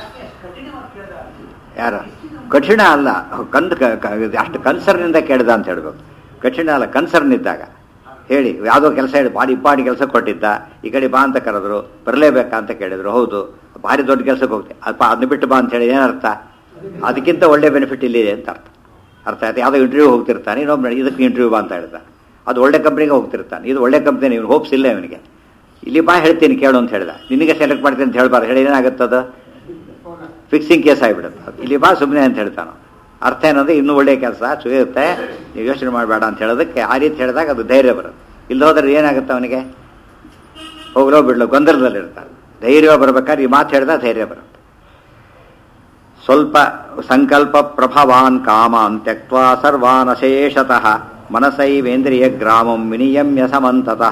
ಯಾರು ಕಠಿಣ ಅಲ್ಲ ಕಂದ್ ಕ- ಕ- ಅಷ್ಟು ಕನ್ಸರ್ನಿಂದ ಕೇಳಿದ ಅಂತ ಹೇಳ್ಬೇಕು ಕಠಿಣ ಅಲ್ಲ ಕನ್ಸರ್ನ್ ಇದ್ದಾಗ ಹೇಳಿ ಯಾವುದೋ ಕೆಲಸ ಹೇಳಿ ಬಾಡಿ ಇಪ್ಪಾಡಿ ಕೆಲಸ ಕೊಟ್ಟಿದ್ದ ಈ ಕಡೆ ಬಾ ಅಂತ ಕರೆದ್ರು ಬರಲೇಬೇಕಾ ಅಂತ ಕೇಳಿದ್ರು ಹೌದು ಭಾರಿ ದೊಡ್ಡ ಕೆಲಸಕ್ಕೆ ಹೋಗ್ತೀವಿ ಅಪ್ಪ ಅದನ್ನ ಬಿಟ್ಟು ಬಾ ಅಂತ ಹೇಳಿ ಏನರ್ಥ ಅದಕ್ಕಿಂತ ಒಳ್ಳೆ ಬೆನಿಫಿಟ್ ಇಲ್ಲಿದೆ ಅಂತ ಅರ್ಥ ಅರ್ಥ ಆಯ್ತು ಯಾವುದೋ ಇಂಟರ್ವ್ಯೂ ಹೋಗ್ತಿರ್ತಾನೆ ಇನ್ನೊಬ್ಬ ಇದಕ್ಕೆ ಇಂಟರ್ವ್ಯೂ ಬಾ ಅಂತ ಹೇಳ್ತಾನೆ ಅದು ಒಳ್ಳೆ ಕಂಪ್ನಿಗೆ ಹೋಗ್ತಿರ್ತಾನೆ ಇದು ಒಳ್ಳೆ ಕಂಪ್ನಿ ಇವ್ನು ಹೋಪ್ಸ್ ಇಲ್ಲ ಇವನಿಗೆ ಇಲ್ಲಿ ಬಾ ಹೇಳ್ತೀನಿ ಕೇಳು ಅಂತ ಹೇಳ್ದ ನಿನಗೆ ಸೆಲೆಕ್ಟ್ ಮಾಡ್ತೀನಿ ಅಂತ ಹೇಳ್ಬಾರ್ದು ಹೇಳಿ ಏನಾಗುತ್ತದು ಫಿಕ್ಸಿಂಗ್ ಕೇಸ್ ಆಗಿಬಿಡುತ್ತೆ ಇಲ್ಲಿ ಬಾ ಸುಮ್ಮನೆ ಅಂತ ಹೇಳ್ತಾನೆ ಅರ್ಥ ಏನಂದ್ರೆ ಇನ್ನೂ ಒಳ್ಳೆ ಕೆಲಸ ಸಿಗುತ್ತೆ ನೀವು ಯೋಚನೆ ಮಾಡಬೇಡ ಅಂತ ಹೇಳೋದಕ್ಕೆ ಆ ರೀತಿ ಹೇಳಿದಾಗ ಅದು ಧೈರ್ಯ ಬರುತ್ತೆ ಇಲ್ಲಿ ಹೋದ್ರೆ ಏನಾಗುತ್ತೆ ಅವನಿಗೆ ಹೋಗ್ಲೋ ಬಿಡ್ಲೋ ಗೊಂದಲದಲ್ಲಿರ್ತಾನೆ ಧೈರ್ಯ ಬರ್ಬೇಕಾದ್ರೆ ಈ ಮಾತು ಹೇಳಿದ ಧೈರ್ಯ ಬರುತ್ತೆ ಸ್ವಲ್ಪ ಸಂಕಲ್ಪ ಪ್ರಭವಾನ್ ಕಾಮಾನ್ ತ್ಯಕ್ವಾ ಸರ್ವಾನ್ ಅಶೇಷತಃ ಮನಸೈವೇಂದ್ರಿಯ ಗ್ರಾಮಂ ವಿನಿಯಮ್ಯ ಸಮಂತತಃ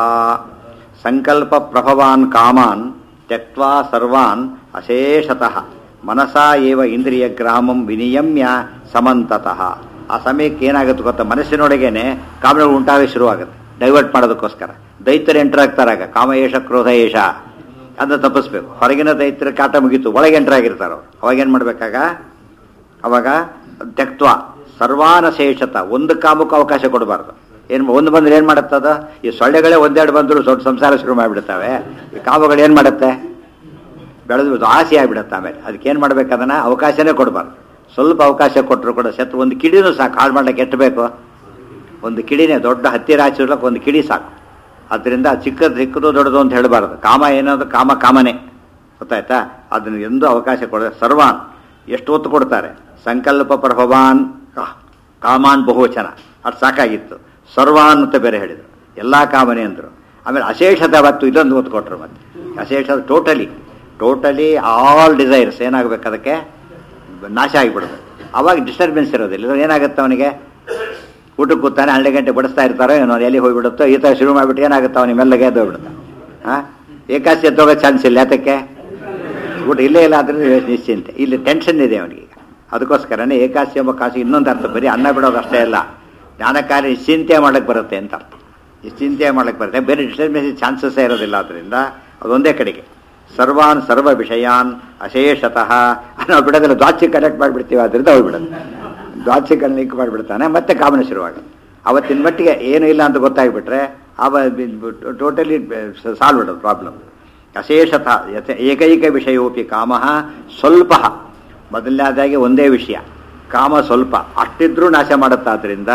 ಸಂಕಲ್ಪ ಪ್ರಭವಾನ್ ಕಾಮಾನ್ ತ್ಯಕ್ವಾ ಸರ್ವಾನ್ ಅಶೇಷತಃ ಮನಸಾ ಏವ ಇಂದ್ರಿಯ ಗ್ರಾಮಂ ವಿನಿಯಮ್ಯ ಸಮಂತತಃ ಆ ಸಮಯಕ್ಕೆ ಏನಾಗುತ್ತೆ ಗೊತ್ತಾ ಮನಸ್ಸಿನೊಳಗೇನೆ ಕಾಮಗಳು ಉಂಟಾಗ ಶುರುವಾಗುತ್ತೆ ಡೈವರ್ಟ್ ಮಾಡೋದಕ್ಕೋಸ್ಕರ ದೈತ್ಯರು ಎಂಟರ್ ಆಗ್ತಾರಾಗ ಕಾಮ ಏಷ ಕ್ರೋಧ ಏಷ ಅದನ್ನ ತಪ್ಪಿಸ್ಬೇಕು ಹೊರಗಿನ ದೈತ್ಯರ ಕಾಟ ಮುಗೀತು ಒಳಗೆ ಎಂಟರ್ ಆಗಿರ್ತಾರ ಅವ್ರು ಅವಾಗ ಏನ್ ಮಾಡ್ಬೇಕಾಗ ಅವಾಗ ತ್ಯಕ್ತ್ವ ಸರ್ವಾನಶೇಷತ ಒಂದು ಕಾಮಕ್ಕೂ ಅವಕಾಶ ಕೊಡಬಾರ್ದು ಏನ್ ಒಂದು ಬಂದ್ರೆ ಏನ್ ಮಾಡುತ್ತದ ಈ ಸೊಳ್ಳೆಗಳೇ ಒಂದೆರಡು ಬಂದ್ರು ಸ್ವಲ್ಪ ಸಂಸಾರ ಶುರು ಮಾಡಿಬಿಡ್ತಾವೆ ಈ ಕಾಮಗಳು ಏನ್ ಮಾಡುತ್ತೆ ಬೆಳೆದು ಆಸೆ ಆಗಿಬಿಡುತ್ತೆ ಆಮೇಲೆ ಅದಕ್ಕೆ ಏನ್ ಮಾಡ್ಬೇಕು ಅದನ್ನ ಅವಕಾಶನೇ ಕೊಡಬಾರ್ದು ಸ್ವಲ್ಪ ಅವಕಾಶ ಕೊಟ್ಟರು ಕೂಡ ಶತ್ರು ಒಂದು ಕಿಡಿನೂ ಸಾಕು ಹಾಳು ಮಾಡ್ಲಿಕ್ಕೆ ಎಷ್ಟು ಬೇಕು ಒಂದು ಕಿಡಿನೇ ದೊಡ್ಡ ಹತ್ತಿರ ಹಚ್ಚಿರ್ಲಕ್ಕೆ ಒಂದು ಕಿಡಿ ಸಾಕು ಅದರಿಂದ ಚಿಕ್ಕದು ಚಿಕ್ಕದು ದೊಡ್ಡದು ಅಂತ ಹೇಳಬಾರ್ದು ಕಾಮ ಏನಾದ್ರು ಕಾಮ ಕಾಮನೆ ಗೊತ್ತಾಯ್ತಾ ಅದನ್ನು ಎಂದೂ ಅವಕಾಶ ಕೊಡ ಸರ್ವಾನ್ ಎಷ್ಟು ಹೊತ್ತು ಕೊಡ್ತಾರೆ ಸಂಕಲ್ಪ ಪ್ರಭವಾನ್ ಕಾ- ಕಾಮಾನ್ ಬಹುವಚನ ಅದು ಸಾಕಾಗಿತ್ತು ಸರ್ವಾನ್ ಅಂತ ಬೇರೆ ಹೇಳಿದರು ಎಲ್ಲ ಕಾಮನೆ ಅಂದರು ಆಮೇಲೆ ಅಶೇಷದ ಅವತ್ತು ಇದೊಂದು ಹೊತ್ತು ಕೊಟ್ಟರು ಮತ್ತೆ ಅಶೇಷದ ಟೋಟಲಿ ಟೋಟಲಿ ಆಲ್ ಡಿಸೈರ್ಸ್ ಏನಾಗಬೇಕು ಅದಕ್ಕೆ ನಾಶ ಆಗಿಬಿಡ್ಬೇಕು ಅವಾಗ ಡಿಸ್ಟರ್ಬೆನ್ಸ್ ಇರೋದಿಲ್ಲ ಇದು ಏನಾಗುತ್ತೆ ಅವನಿಗೆ ಊಟಕ್ಕೆ ಕೂತಾನೆ ಹನ್ನೆರಡು ಗಂಟೆ ಬಡಿಸ್ತಾ ಇರ್ತಾರೋ ಏನೋ ಎಲ್ಲಿ ಹೋಗ್ಬಿಡುತ್ತೋ ಈ ಥರ ಶುರು ಮಾಡಿಬಿಟ್ಟು ಏನಾಗುತ್ತೆ ಅವನಿಗೆ ಮೆಲ್ಲಗೆ ಎದ್ದು ಹೋಗ್ಬಿಡುತ್ತೆ ಹಾಂ ಏಕಾಸಿ ಎದ್ದೋಗೋ ಚಾನ್ಸ್ ಇಲ್ಲ ಯಾತಕ್ಕೆ ಊಟ ಇಲ್ಲೇ ಇಲ್ಲ ಆದ್ರೆ ನಿಶ್ಚಿಂತೆ ಇಲ್ಲಿ ಟೆನ್ಷನ್ ಇದೆ ಅವನಿಗೆ ಅದಕ್ಕೋಸ್ಕರನೇ ಏಕಾಸಿ ಎಂಬ ಕಾಸು ಇನ್ನೊಂದು ಅರ್ಥ ಬರೀ ಅನ್ನ ಬಿಡೋದು ಅಷ್ಟೇ ಅಲ್ಲ ಜ್ಞಾನಕಾರ್ಯ ನಿಶ್ಚಿಂತೆ ಮಾಡಕ್ಕೆ ಬರುತ್ತೆ ಅಂತ ಅರ್ಥ ನಿಶ್ಚಿಂತೆ ಮಾಡಕ್ಕೆ ಬರುತ್ತೆ ಬೇರೆ ಡಿಸ್ಟರ್ಬೆನ್ಸ್ ಚಾನ್ಸಸ್ಸೇ ಇರೋದಿಲ್ಲ ಅದರಿಂದ ಅದೊಂದೇ ಕಡೆಗೆ ಸರ್ವಾನ್ ಸರ್ವ ವಿಷಯಾನ್ ಅಶೇಷತಃ ನಾವು ಬಿಡೋದಿಲ್ಲ ದ್ವಾಚಿ ಕನೆಕ್ಟ್ ಮಾಡಿಬಿಡ್ತೀವಿ ಅದರಿಂದ ಹೋಗ್ಬಿಡುತ್ತೆ ದ್ವಾಚಿ ಲಿಂಕ್ ಮಾಡಿಬಿಡ್ತಾನೆ ಮತ್ತೆ ಕಾಮನ ಶುರುವಾಗುತ್ತೆ ಅವತ್ತಿನ ಮಟ್ಟಿಗೆ ಏನೂ ಇಲ್ಲ ಅಂತ ಗೊತ್ತಾಗ್ಬಿಟ್ರೆ ಅವ ಟೋಟಲಿ ಸಾಲ್ವ್ ಬಿಡೋದು ಪ್ರಾಬ್ಲಮ್ ಅಶೇಷತಃ ಯಥ ಏಕೈಕ ವಿಷಯೋಪಿ ಕಾಮ ಸ್ವಲ್ಪ ಮೊದಲನೇದಾಗಿ ಒಂದೇ ವಿಷಯ ಕಾಮ ಸ್ವಲ್ಪ ಅಷ್ಟಿದ್ರೂ ನಾಶ ಮಾಡುತ್ತಾದ್ರಿಂದ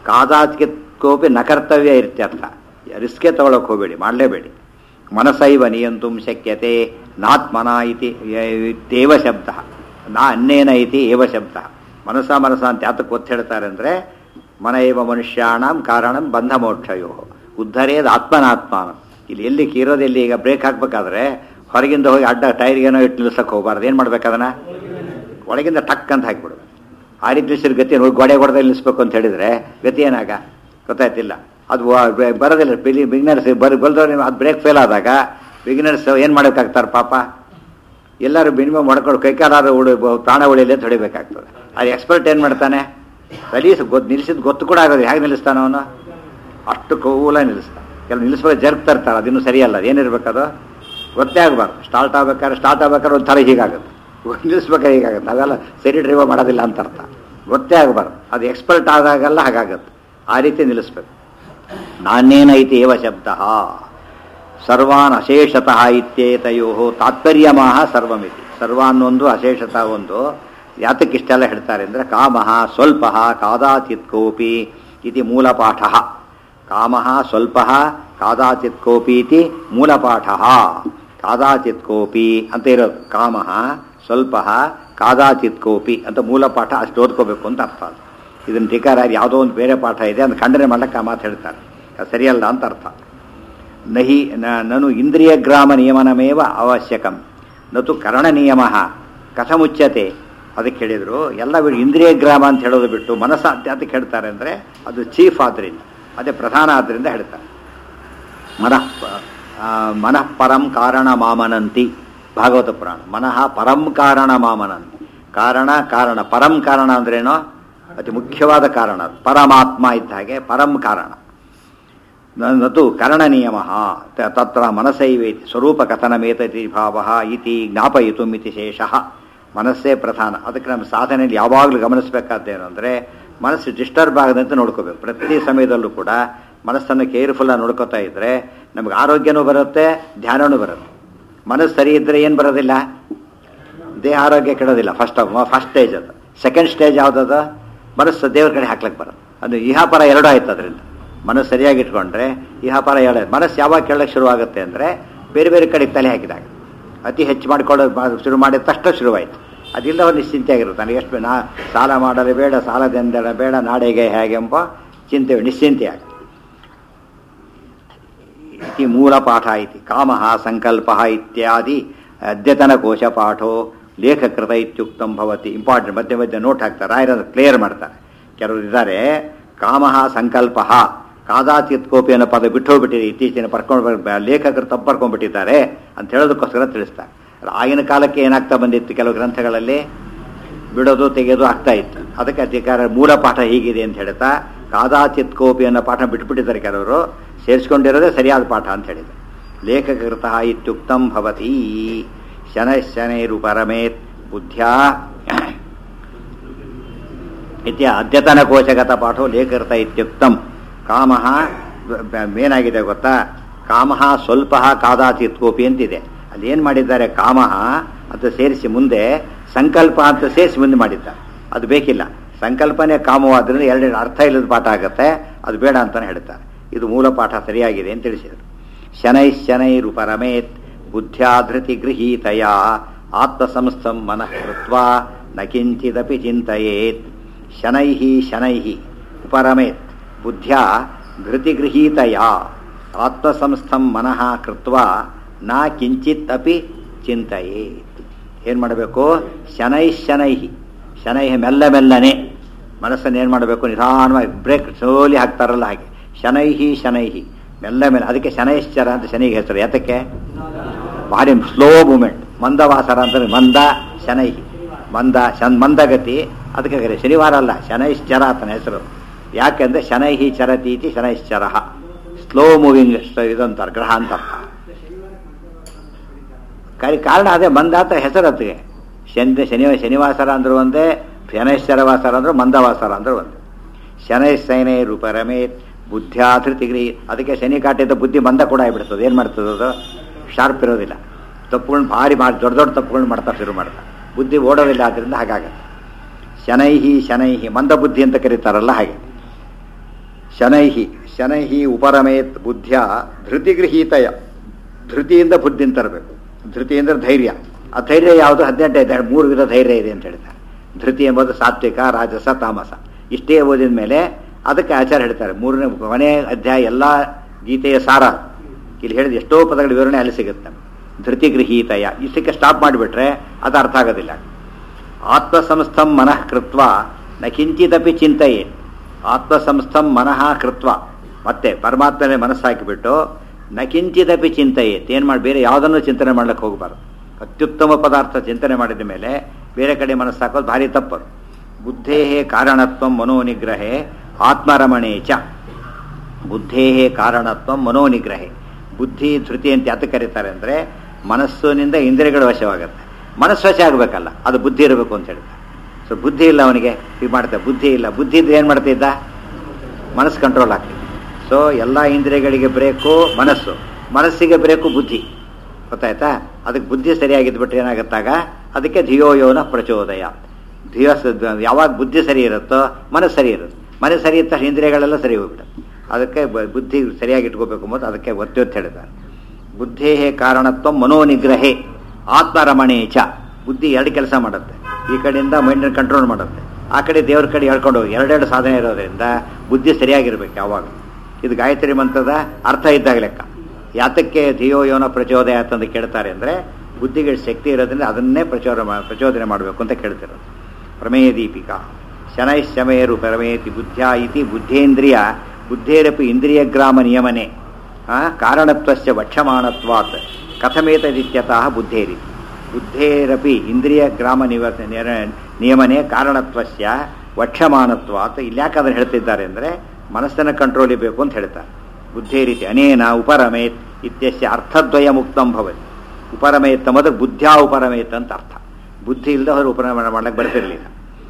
ಕಾದಾತ್ಕೋಪಿ ನ ಕರ್ತವ್ಯ ಇತ್ಯರ್ಥ ರಿಸ್ಕೆ ತಗೊಳಕ್ ಹೋಗಬೇಡಿ ಮಾಡಲೇಬೇಡಿ ಮನಸೈವ ನಿಯಂತು ಶಕ್ಯತೆ ನಾತ್ಮನ ಇತಿ ಇತ್ಯೇವ ಶಬ್ದ ನಾ ಅನ್ನೇನ ಇತಿ ಏವ ಶಬ್ದ ಮನಸ ಮನಸ ಅಂತ ಯಾತಕ್ಕೆ ಒತ್ತು ಹೇಳ್ತಾರೆ ಅಂದರೆ ಮನ ಏವ ಮನುಷ್ಯಾಣಂ ಕಾರಣಂ ಬಂಧ ಮೋಕ್ಷಯೋ ಉದ್ಧರೇದ ಆತ್ಮನಾತ್ಮಾನ ಇಲ್ಲಿ ಎಲ್ಲಿ ಕೀರೋದು ಎಲ್ಲಿ ಈಗ ಬ್ರೇಕ್ ಹಾಕ್ಬೇಕಾದ್ರೆ ಹೊರಗಿಂದ ಹೋಗಿ ಅಡ್ಡ ಟೈರ್ಗೇನೋ ಇಟ್ಟು ನಿಲ್ಸಕ್ಕೆ ಹೋಗ್ಬಾರ್ದು ಏನು ಮಾಡ್ಬೇಕು ಅದನ್ನ ಒಳಗಿಂದ ಟಕ್ ಅಂತ ಹಾಕಿಬಿಡು ಆ ರೀತಿ ನಿಲ್ಸಿರ ಗತಿ ಹೋಗಿ ಗೋಡೆ ಹೊಡೆದ ನಿಲ್ಲಿಸ್ಬೇಕು ಅಂತ ಹೇಳಿದ್ರೆ ಗತಿ ಏನಾಗ ಗೊತ್ತಾಯ್ತಿಲ್ಲ ಅದು ವ- ಬ- ಬರೋದಿಲ್ಲ ಬಿಲಿ ಬಿಗ್ನರ್ಸ್ ಬರ್ ಬಲ್ದವ್ರು ಅದು ಬ್ರೇಕ್ ಫೇಲ್ ಆದಾಗ ಬಿಗ್ನರ್ಸ್ ಏನು ಮಾಡೋಕ್ಕಾಗ್ತಾರೆ ಪಾಪ ಎಲ್ಲರೂ ಮಿನಿಮಮ್ ಮಾಡ್ಕೊಂಡು ಕೈಕಾಲಾರು ಉಳಿ ಪ್ರಾಣ ಉಳಿಲಿ ಅಂತ ಹೊಡಿಬೇಕಾಗ್ತದೆ ಅದು ಎಕ್ಸ್ಪರ್ಟ್ ಏನು ಮಾಡ್ತಾನೆ ಸಲೀಸ್ ಗೊತ್ತು ನಿಲ್ಸಿದ್ ಗೊತ್ತು ಕೂಡ ಆಗೋದು ಹೇಗೆ ನಿಲ್ಲಿಸ್ತಾನ ಅವನು ಅಷ್ಟು ಕೂಲ ನಿಲ್ಲಿಸ್ತಾನೆ ಕೆಲವು ನಿಲ್ಲಿಸ್ಬೇಕು ಜರ್ಕ್ ತರ್ತಾರೆ ಅದಿನ್ನೂ ಸರಿಯಲ್ಲ ಅದು ಏನಿರ್ಬೇಕದು ಗೊತ್ತೇ ಆಗಬಾರ್ದು ಸ್ಟಾರ್ಟ್ ಆಗ್ಬೇಕಾದ್ರೆ ಸ್ಟಾರ್ಟ್ ಆಗ್ಬೇಕಾದ್ರೆ ಒಂದು ಥರ ಹೀಗಾಗುತ್ತೆ ನಿಲ್ಲಿಸ್ಬೇಕಾದ್ರೆ ಹೀಗಾಗುತ್ತೆ ಅವೆಲ್ಲ ಸರಿ ಡ್ರೈವರ್ ಮಾಡೋದಿಲ್ಲ ಅಂತ ಅರ್ಥ ಗೊತ್ತೇ ಆಗಬಾರ್ದು ಅದು ಎಕ್ಸ್ಪರ್ಟ್ ಆದಾಗೆಲ್ಲ ಹಾಗಾಗುತ್ತೆ ಆ ರೀತಿ ನಿಲ್ಲಿಸ್ಬೇಕು ನಾನೇನೈತಿ ಏವ ಶಬ್ದ ಸರ್ವಾನ್ ಅಶೇಷತಃ ಇತ್ಯೇತಯೋ ತಾತ್ಪರ್ಯಮಃ ಸರ್ವಮಿತಿ ಸರ್ವಾನ್ ಒಂದು ಅಶೇಷತಃ ಒಂದು ಯಾತಕ್ಕೆ ಇಷ್ಟೆಲ್ಲ ಹೇಳ್ತಾರೆ ಅಂದರೆ ಕಾಮಃ ಸ್ವಲ್ಪ ಕಾದಾಚಿತ್ ಕೋಪಿ ಇತಿ ಮೂಲಪಾಠ ಕಾಮ ಸ್ವಲ್ಪ ಕಾದಾಚಿತ್ ಕೋಪೀತಿ ಮೂಲಪಾಠ ಕಾದಾಚಿತ್ ಕೋಪಿ ಅಂತ ಇರೋದು ಕಾಮ ಸ್ವಲ್ಪ ಕಾದಾಚಿತ್ ಕೋಪಿ ಅಂತ ಮೂಲಪಾಠ ಅಷ್ಟು ಓದ್ಕೋಬೇಕು ಅಂತ ಅರ್ಥ ಅದು ಇದನ್ನು ಟೀಕಾರ ಯಾವುದೋ ಒಂದು ಬೇರೆ ಪಾಠ ಇದೆ ಅಂತ ಖಂಡನೆ ಮಾಡಕ್ಕೆ ಆ ಮಾತು ಹೇಳ್ತಾರೆ ಅದು ಸರಿಯಲ್ಲ ಅಂತ ಅರ್ಥ ನಹಿ ನ- ನನು ಇಂದ್ರಿಯ ಗ್ರಾಮ ನಿಯಮನಮೇವ ಅವಶ್ಯಕಂ ನತು ಕರಣ ನಿಯಮ ಕಥಮುಚ್ಯತೆ ಅದಕ್ಕೆ ಹೇಳಿದರು ಎಲ್ಲ ಬಿಟ್ಟು ಇಂದ್ರಿಯ ಗ್ರಾಮ ಅಂತ ಹೇಳೋದು ಬಿಟ್ಟು ಮನಸ್ಸಾಧ್ಯ ಅಂತ ಹೇಳ್ತಾರೆ ಅಂದರೆ ಅದು ಚೀಫ್ ಆದ್ದರಿಂದ ಅದೇ ಪ್ರಧಾನ ಆದ್ದರಿಂದ ಹೇಳ್ತಾರೆ ಮನಃ ಪ- ಆ, ಮನಃ ಪರಂ ಕಾರಣ ಮಾಮನಂತಿ ಭಾಗವತ ಪುರಾಣ ಮನಃ ಪರಂ ಕಾರಣ ಮಾಮನಂತಿ ಕಾರಣ ಕಾರಣ ಪರಂ ಕಾರಣ ಅಂದ್ರೇನೋ ಅತಿ ಮುಖ್ಯವಾದ ಕಾರಣ ಅದು. ಪರಮಾತ್ಮ ಇದ್ದ ಹಾಗೆ ಪರಂ ಕಾರಣ ನತು ಕರಣ ನಿಯಮ ತತ್ರ ಮನಸೈವೇತಿ ಸ್ವರೂಪ ಕಥನಮೇತತಿ ಭಾವ ಇತಿ ಜ್ಞಾಪಯಿತು ಮಿತಿ ಶೇಷ ಮನಸ್ಸೇ ಪ್ರಧಾನ ಅದಕ್ಕೆ ನಮ್ಮ ಸಾಧನೆಯಲ್ಲಿ ಯಾವಾಗಲೂ ಗಮನಿಸಬೇಕಾದ್ದೇನು ಅಂದರೆ ಮನಸ್ಸು ಡಿಸ್ಟರ್ಬ್ ಆಗದಂತೆ ನೋಡ್ಕೋಬೇಕು ಪ್ರತಿ ಸಮಯದಲ್ಲೂ ಕೂಡ ಮನಸ್ಸನ್ನು ಕೇರ್ಫುಲ್ಲಾಗಿ ನೋಡ್ಕೋತಾ ಇದ್ದರೆ ನಮಗೆ ಆರೋಗ್ಯನೂ ಬರುತ್ತೆ ಧ್ಯಾನನೂ ಬರುತ್ತೆ ಮನಸ್ಸು ಸರಿ ಇದ್ದರೆ ಏನು ಬರೋದಿಲ್ಲ ದೇಹ ಆರೋಗ್ಯ ಕೆಡೋದಿಲ್ಲ ಫಸ್ಟ್ ಫಸ್ಟ್ ಸ್ಟೇಜ್ ಅದು ಸೆಕೆಂಡ್ ಸ್ಟೇಜ್ ಯಾವುದದು ಮನಸ್ಸು ದೇವ್ರ ಕಡೆ ಹಾಕ್ಲಿಕ್ಕೆ ಬರೋದು ಅದು ಇಹಾಪರ ಎರಡೂ ಆಯ್ತು ಅದರಿಂದ ಮನಸ್ಸು ಸರಿಯಾಗಿ ಇಟ್ಕೊಂಡ್ರೆ ಇಹಾಪರ ಎರಡು ಮನಸ್ಸು ಯಾವಾಗ ಕೇಳಕ್ಕೆ ಶುರು ಆಗುತ್ತೆ ಅಂದರೆ ಬೇರೆ ಬೇರೆ ಕಡೆ ತಲೆ ಹಾಕಿದಾಗ ಅತಿ ಹೆಚ್ಚು ಮಾಡ್ಕೊಳ್ಳೋದು ಮಾ- ಶುರು ಮಾಡಿದ ತಕ್ಷಣ ಶುರುವಾಯಿತು ಅದಿಲ್ಲ ಅವ್ರು ನಿಶ್ಚಿಂತೆಯಾಗಿರುತ್ತೆ ನನಗೆ ಎಷ್ಟು ನಾ ಸಾಲ ಮಾಡಲು ಬೇಡ ಸಾಲದೆಂದೆಡ ಬೇಡ ನಾಡೆಗೆ ಹೇಗೆಂಬ ಚಿಂತೆ ನಿಶ್ಚಿಂತೆಯಾಗಿ ಇತಿ ಮೂಲ ಪಾಠ ಇತಿ ಕಾಮ ಸಂಕಲ್ಪ ಇತ್ಯಾದಿ ಅದ್ಯತನ ಕೋಶ ಪಾಠೋ ಲೇಖಕೃತ ಇತ್ಯುಕ್ತಂ ಭವತಿ ಇಂಪಾರ್ಟೆಂಟ್ ಮಧ್ಯೆ ಮಧ್ಯೆ ನೋಟ್ ಹಾಕ್ತಾರೆ ರಾಯರ ಕ್ಲಿಯರ್ ಮಾಡ್ತಾರೆ ಕೆಲವರು ಇದ್ದಾರೆ ಕಾಮ ಸಂಕಲ್ಪ ಕಾದಾಚಿತ್ ಕೋಪಿ ಅನ್ನೋ ಪದ ಬಿಟ್ಟು ಹೋಗ್ಬಿಟ್ಟಿದೆ ಇತ್ತೀಚಿನ ಬರ್ಕೊಂಡು ಬರ್- ಲೇಖಕರು ತಪ್ಪು ಬರ್ಕೊಂಡ್ಬಿಟ್ಟಿದ್ದಾರೆ ಅಂತ ಹೇಳೋದಕ್ಕೋಸ್ಕರ ತಿಳಿಸ್ತಾರೆ ಆಗಿನ ಕಾಲಕ್ಕೆ ಏನಾಗ್ತಾ ಬಂದಿತ್ತು ಕೆಲವು ಗ್ರಂಥಗಳಲ್ಲಿ ಬಿಡೋದು ತೆಗೆಯೋದು ಆಗ್ತಾ ಇತ್ತು ಅದಕ್ಕೆ ಅಧಿಕಾರ ಮೂಲ ಪಾಠ ಹೀಗಿದೆ ಅಂತ ಹೇಳ್ತಾ ಕಾದಾಚಿತ್ ಕೋಪಿ ಅನ್ನೋ ಪಾಠ ಬಿಟ್ಬಿಟ್ಟಿದ್ದಾರೆ ಕೆಲವರು ಸೇರಿಸ್ಕೊಂಡಿರೋದೇ ಸರಿಯಾದ ಪಾಠ ಅಂತ ಹೇಳಿದೆ ಲೇಖಕೃತ ಇತ್ಯುಕ್ತಂ ಭವತಿ ಶನೈ ಶನೈರು ಪರಮೇತ್ ಬುದ್ಧ್ಯಾ ಇತ್ಯ ಅದ್ಯತನ ಕೋಶಗತ ಪಾಠೋ ಲೇಖಕೃತ ಇತ್ಯುಕ್ತಂ ಕಾಮ ಏನಾಗಿದೆ ಗೊತ್ತಾ ಕಾಮ ಸ್ವಲ್ಪ ಕಾದಾಚಿತ್ ಕೋಪಿ ಅಂತಿದೆ ಅಲ್ಲಿ ಏನು ಮಾಡಿದ್ದಾರೆ ಕಾಮ ಅಂತ ಸೇರಿಸಿ ಮುಂದೆ ಸಂಕಲ್ಪ ಅಂತ ಸೇರಿಸಿ ಮುಂದೆ ಮಾಡಿದ್ದಾರೆ ಅದು ಬೇಕಿಲ್ಲ ಸಂಕಲ್ಪನೆ ಕಾಮವಾದ್ರಿಂದ ಎರಡೆರಡು ಅರ್ಥ ಇಲ್ಲದ ಪಾಠ ಆಗುತ್ತೆ ಅದು ಬೇಡ ಅಂತಾನೆ ಹೇಳ್ತಾರೆ ಇದು ಮೂಲ ಪಾಠ ಸರಿಯಾಗಿದೆ ಅಂತ ತಿಳಿಸಿದರು ಶನೈ ಶನೈರು ಪರಮೇತ್ ಬುದ್ಧ್ಯಾಧೃತಿ ಗೃಹೀತಯ ಆತ್ಮಸಂಸ್ಥಂ ಮನಃ ಕೃತ್ವಾ ನ ಕಿಂಚಿದಪಿ ಚಿಂತೆಯೇತ್ ಶನೈ ಶನೈ ಉಪರಮೇತ್ ಬುದ್ಧ್ಯಾ ಧೃತಿಗೃಹೀತಯ ಆತ್ಮಸಂಸ್ಥಂ ಮನಃ ಕೃತ್ವಾ ನ ಕಿಂಚಿತ್ ಅಪಿ ಚಿಂತೆಯೇತ್ ಏನು ಮಾಡಬೇಕು ಶನೈ ಶನೈ ಶನೈ ಮೆಲ್ಲ ಮೆಲ್ಲನೆ ಮನಸ್ಸನ್ನು ಏನು ಮಾಡಬೇಕು ನಿಧಾನವಾಗಿ ಬ್ರೇಕ್ ಸ್ಲೋಲಿ ಹಾಕ್ತಾರಲ್ಲ ಹಾಗೆ ಶನೈಹಿ ಶನೈಹಿ ಮೆಲ್ಲ ಮೆಲ್ಲ ಅದಕ್ಕೆ ಶನೈಶ್ಚರ ಅಂತ ಶನಿಗೆ ಹೆಸರು ಯಾತಕ್ಕೆ ಭಾರಿ ಸ್ಲೋ ಮೂಮೆಂಟ್ ಮಂದವಾಸರ ಅಂತಂದ್ರೆ ಮಂದ ಶನೈಹಿ ಮಂದ ಶನ್ ಮಂದಗತಿ ಅದಕ್ಕೆ ಕರೆ ಶನಿವಾರ ಅಲ್ಲ ಶನೈಶ್ಚರ ಅಂತನ ಹೆಸರು ಯಾಕೆಂದ್ರೆ ಶನೈಹಿ ಚರತೀತಿ ಶನೈಶ್ಚರ ಸ್ಲೋ ಮೂವಿಂಗ್ ಇದಂತಾರೆ ಗ್ರಹ ಅಂತ ಅರ್ಥ ಕರಿ ಕಾರಣ ಅದೇ ಮಂದ ಅಂತ ಹೆಸರು ಅದಕ್ಕೆ ಶನಿ ಶನಿ ಶನಿವಾಸರ ಅಂದ್ರು ಒಂದೇ ಶನೈಶ್ಚರವಾಸರ ಅಂದ್ರೆ ಮಂದವಾಸರ ಅಂದ್ರೆ ಒಂದೇ ಶನೈಸೈನೈರು ಪರಮೇತ್ ಬುದ್ಧ್ಯಾಧೃತಿಗ್ರಿ ಅದಕ್ಕೆ ಶನಿ ಕಾಟಿದ ಬುದ್ಧಿ ಮಂದ ಕೂಡ ಆಗಿಬಿಡ್ತದೆ ಏನು ಮಾಡ್ತದೆ ಅದು ಶಾರ್ಪ್ ಇರೋದಿಲ್ಲ ತಪ್ಪುಗಳನ್ನ ಭಾರಿ ಮಾಡಿ ದೊಡ್ಡ ದೊಡ್ಡ ತಪ್ಪುಗಳನ್ನ ಮಾಡ್ತಾ ಶುರು ಮಾಡ್ತಾ ಬುದ್ಧಿ ಓಡೋದಿಲ್ಲ ಆದ್ದರಿಂದ ಹಾಗಾಗತ್ತೆ ಶನೈಹಿ ಶನೈಹಿ ಮಂದ ಬುದ್ಧಿ ಅಂತ ಕರೀತಾರಲ್ಲ ಹಾಗೆ ಶನೈಹಿ ಶನೈಹಿ ಉಪರಮೇತ್ ಬುದ್ಧ್ಯ ಧೃತಿಗೃಹೀತಯ ಧೃತಿಯಿಂದ ಬುದ್ಧಿನ ತರಬೇಕು ಧೃತಿ ಅಂದ್ರೆ ಧೈರ್ಯ ಆ ಧೈರ್ಯ ಯಾವುದು ಹದಿನೆಂಟು ಇದೆ ಮೂರು ವಿಧ ಧೈರ್ಯ ಇದೆ ಅಂತ ಹೇಳ್ತಾರೆ ಧೃತಿ ಎಂಬುದು ಸಾತ್ವಿಕ ರಾಜಸ ತಾಮಸ ಇಷ್ಟೇ ಓದಿದ ಮೇಲೆ ಅದಕ್ಕೆ ಆಚಾರ ಹೇಳ್ತಾರೆ ಮೂರನೇ ಕೊನೆ ಅಧ್ಯಾಯ ಎಲ್ಲ ಗೀತೆಯ ಸಾರ ಇಲ್ಲಿ ಹೇಳಿದ ಎಷ್ಟೋ ಪದಗಳ ವಿವರಣೆ ಅಲ್ಲಿ ಸಿಗುತ್ತೆ ನಮ್ಗೆ. ಧೃತಿ ಗೃಹೀತಯ ಇಷ್ಟಕ್ಕೆ ಸ್ಟಾಪ್ ಮಾಡಿಬಿಟ್ರೆ ಅದು ಅರ್ಥ ಆಗೋದಿಲ್ಲ ಆತ್ಮಸಂಸ್ಥಂ ಮನಃ ಕೃತ್ವ ನ ಕಿಂಚಿದಪಿ ಚಿಂತೆಯೇ ಆತ್ಮಸಂಸ್ಥಂ ಮನಃ ಕೃತ್ವ ಮತ್ತೆ ಪರಮಾತ್ಮನೇ ಮನಸ್ಸು ಹಾಕಿಬಿಟ್ಟು ನ ಕಿಂಚಿದಪಿ ಚಿಂತೆಯೇ ಏನು ಮಾಡಿ ಬೇರೆ ಯಾವುದನ್ನು ಚಿಂತನೆ ಮಾಡ್ಲಿಕ್ಕೆ ಹೋಗಬಾರ್ದು ಅತ್ಯುತ್ತಮ ಪದಾರ್ಥ ಚಿಂತನೆ ಮಾಡಿದ ಮೇಲೆ ಬೇರೆ ಕಡೆ ಮನಸ್ಸು ಹಾಕೋದು ಭಾರಿ ತಪ್ಪರು ಬುದ್ಧೇ ಕಾರಣತ್ವ ಮನೋನಿಗ್ರಹೇ ಆತ್ಮರಮಣೇ ಚ ಬುದ್ಧೇ ಕಾರಣತ್ವ ಮನೋನಿಗ್ರಹೆ ಬುದ್ಧಿ ಧೃತಿ ಅಂತ ಯಾತ ಕರೀತಾರೆ ಅಂದರೆ ಮನಸ್ಸಿನಿಂದ ಇಂದ್ರಿಯಗಳು ವಶವಾಗುತ್ತೆ ಮನಸ್ಸು ವಶ ಆಗಬೇಕಲ್ಲ ಅದು ಬುದ್ಧಿ ಇರಬೇಕು ಅಂತ ಹೇಳ್ತಾರೆ ಸೊ ಬುದ್ಧಿ ಇಲ್ಲ ಅವನಿಗೆ ಹೀಗೆ ಮಾಡ್ತಾ ಬುದ್ಧಿ ಇಲ್ಲ ಬುದ್ಧಿ ಇದ್ರೆ ಏನು ಮಾಡ್ತಿದ್ದ ಮನಸ್ಸು ಕಂಟ್ರೋಲ್ ಆಗ್ತದೆ ಸೊ ಎಲ್ಲ ಇಂದ್ರಿಯಗಳಿಗೆ ಬ್ರೇಕು ಮನಸ್ಸು ಮನಸ್ಸಿಗೆ ಬ್ರೇಕು ಬುದ್ಧಿ ಗೊತ್ತಾಯ್ತಾ ಅದಕ್ಕೆ ಬುದ್ಧಿ ಸರಿಯಾಗಿದ್ಬಿಟ್ರೆ ಏನಾಗುತ್ತಾಗ ಅದಕ್ಕೆ ಧಿಯೋಯೋನ ಪ್ರಚೋದಯ ಧಿಯೋ ಸ- ಯಾವಾಗ ಬುದ್ಧಿ ಸರಿ ಇರುತ್ತೋ ಮನಸ್ಸು ಸರಿ ಇರುತ್ತೆ ಮನಸ್ಸು ಸರಿ ಇತ್ತ ಇಂದ್ರಿಯಗಳೆಲ್ಲ ಸರಿ ಹೋಗ್ಬಿಡುತ್ತೆ ಅದಕ್ಕೆ ಬ- ಬುದ್ಧಿ ಸರಿಯಾಗಿ ಇಟ್ಕೋಬೇಕು ಮತ್ತು ಅದಕ್ಕೆ ಒತ್ತಿ ಒತ್ತಿ ಹೇಳಿದ್ದಾರೆ ಬುದ್ಧೇ ಕಾರಣತ್ವ ಮನೋನಿಗ್ರಹೇ ಆತ್ಮರಮಣೆ ಚ ಬುದ್ಧಿ ಎರಡು ಕೆಲಸ ಮಾಡುತ್ತೆ ಈ ಕಡೆಯಿಂದ ಮೈಂಡನ್ನು ಕಂಟ್ರೋಲ್ ಮಾಡುತ್ತೆ ಆ ಕಡೆ ದೇವ್ರ ಕಡೆ ಹೇಳ್ಕೊಂಡು ಹೋಗಿ ಎರಡೆರಡು ಸಾಧನೆ ಇರೋದ್ರಿಂದ ಬುದ್ಧಿ ಸರಿಯಾಗಿರ್ಬೇಕು ಯಾವಾಗ ಇದು ಗಾಯತ್ರಿ ಮಂತ್ರದ ಅರ್ಥ ಇದ್ದಾಗ ಲೆಕ್ಕ ಯಾತಕ್ಕೆ ಧಿಯೋ ಯೋನ ಪ್ರಚೋದಯ ಅಂತ ಕೇಳ್ತಾರೆ ಅಂದರೆ ಬುದ್ಧಿಗೆ ಶಕ್ತಿ ಇರೋದ್ರಿಂದ ಅದನ್ನೇ ಪ್ರಚೋದ ಮಾ- ಪ್ರಚೋದನೆ ಮಾಡಬೇಕು ಅಂತ ಕೇಳ್ತಿರೋದು ಪ್ರಮೇಯ ದೀಪಿಕಾ ಶನೈ ಶಮಯರು ಪರಮೇತಿ ಬುದ್ಧ್ಯ ಇತಿ ಬುದ್ಧೇಂದ್ರಿಯ ಬುದ್ಧೇರಪಿ ಇಂದ್ರಿಯ ಗ್ರಾಮ ನಿಯಮನೆ ಆ, ಕಾರಣತ್ವಸ್ಯ ವಕ್ಷಮಾಣತ್ವಾತ್ ಕಥಮೇತದಿತ್ಯತಃ ಬುದ್ಧೇರಿ ಬುದ್ಧೇರಪಿ ಇಂದ್ರಿಯ ಗ್ರಾಮ ನಿವ ನಿರ- ನಿಯಮನೆ ಕಾರಣತ್ವಸ್ಯ ವಕ್ಷಮಾಣತ್ವಾತ್ ಇಲ್ಲಿ ಯಾಕೆ ಅದನ್ನು ಹೇಳ್ತಿದ್ದಾರೆ ಅಂದರೆ ಮನಸ್ಸನ್ನು ಕಂಟ್ರೋಲ್ ಬೇಕು ಅಂತ ಹೇಳ್ತಾರೆ ಬುದ್ಧೇ ರೀತಿ ಅನೇನ ಉಪರಮೇತ್ ಇತ್ಯಸ್ಯ ಅರ್ಥದ್ವಯ ಮುಕ್ತಂ ಭವತಿ ಉಪರಮೇತ್ ಮೊದಲು ಬುದ್ಧ್ಯಾ ಉಪರಮೇತ್ ಅಂತ ಅರ್ಥ ಬುದ್ಧಿ ಇಲ್ಲದೆ ಅವರು ಉಪರಮಣ ಮಾಡಕ್ಕೆ ಬರ್ತಿರ್ಲಿಲ್ಲ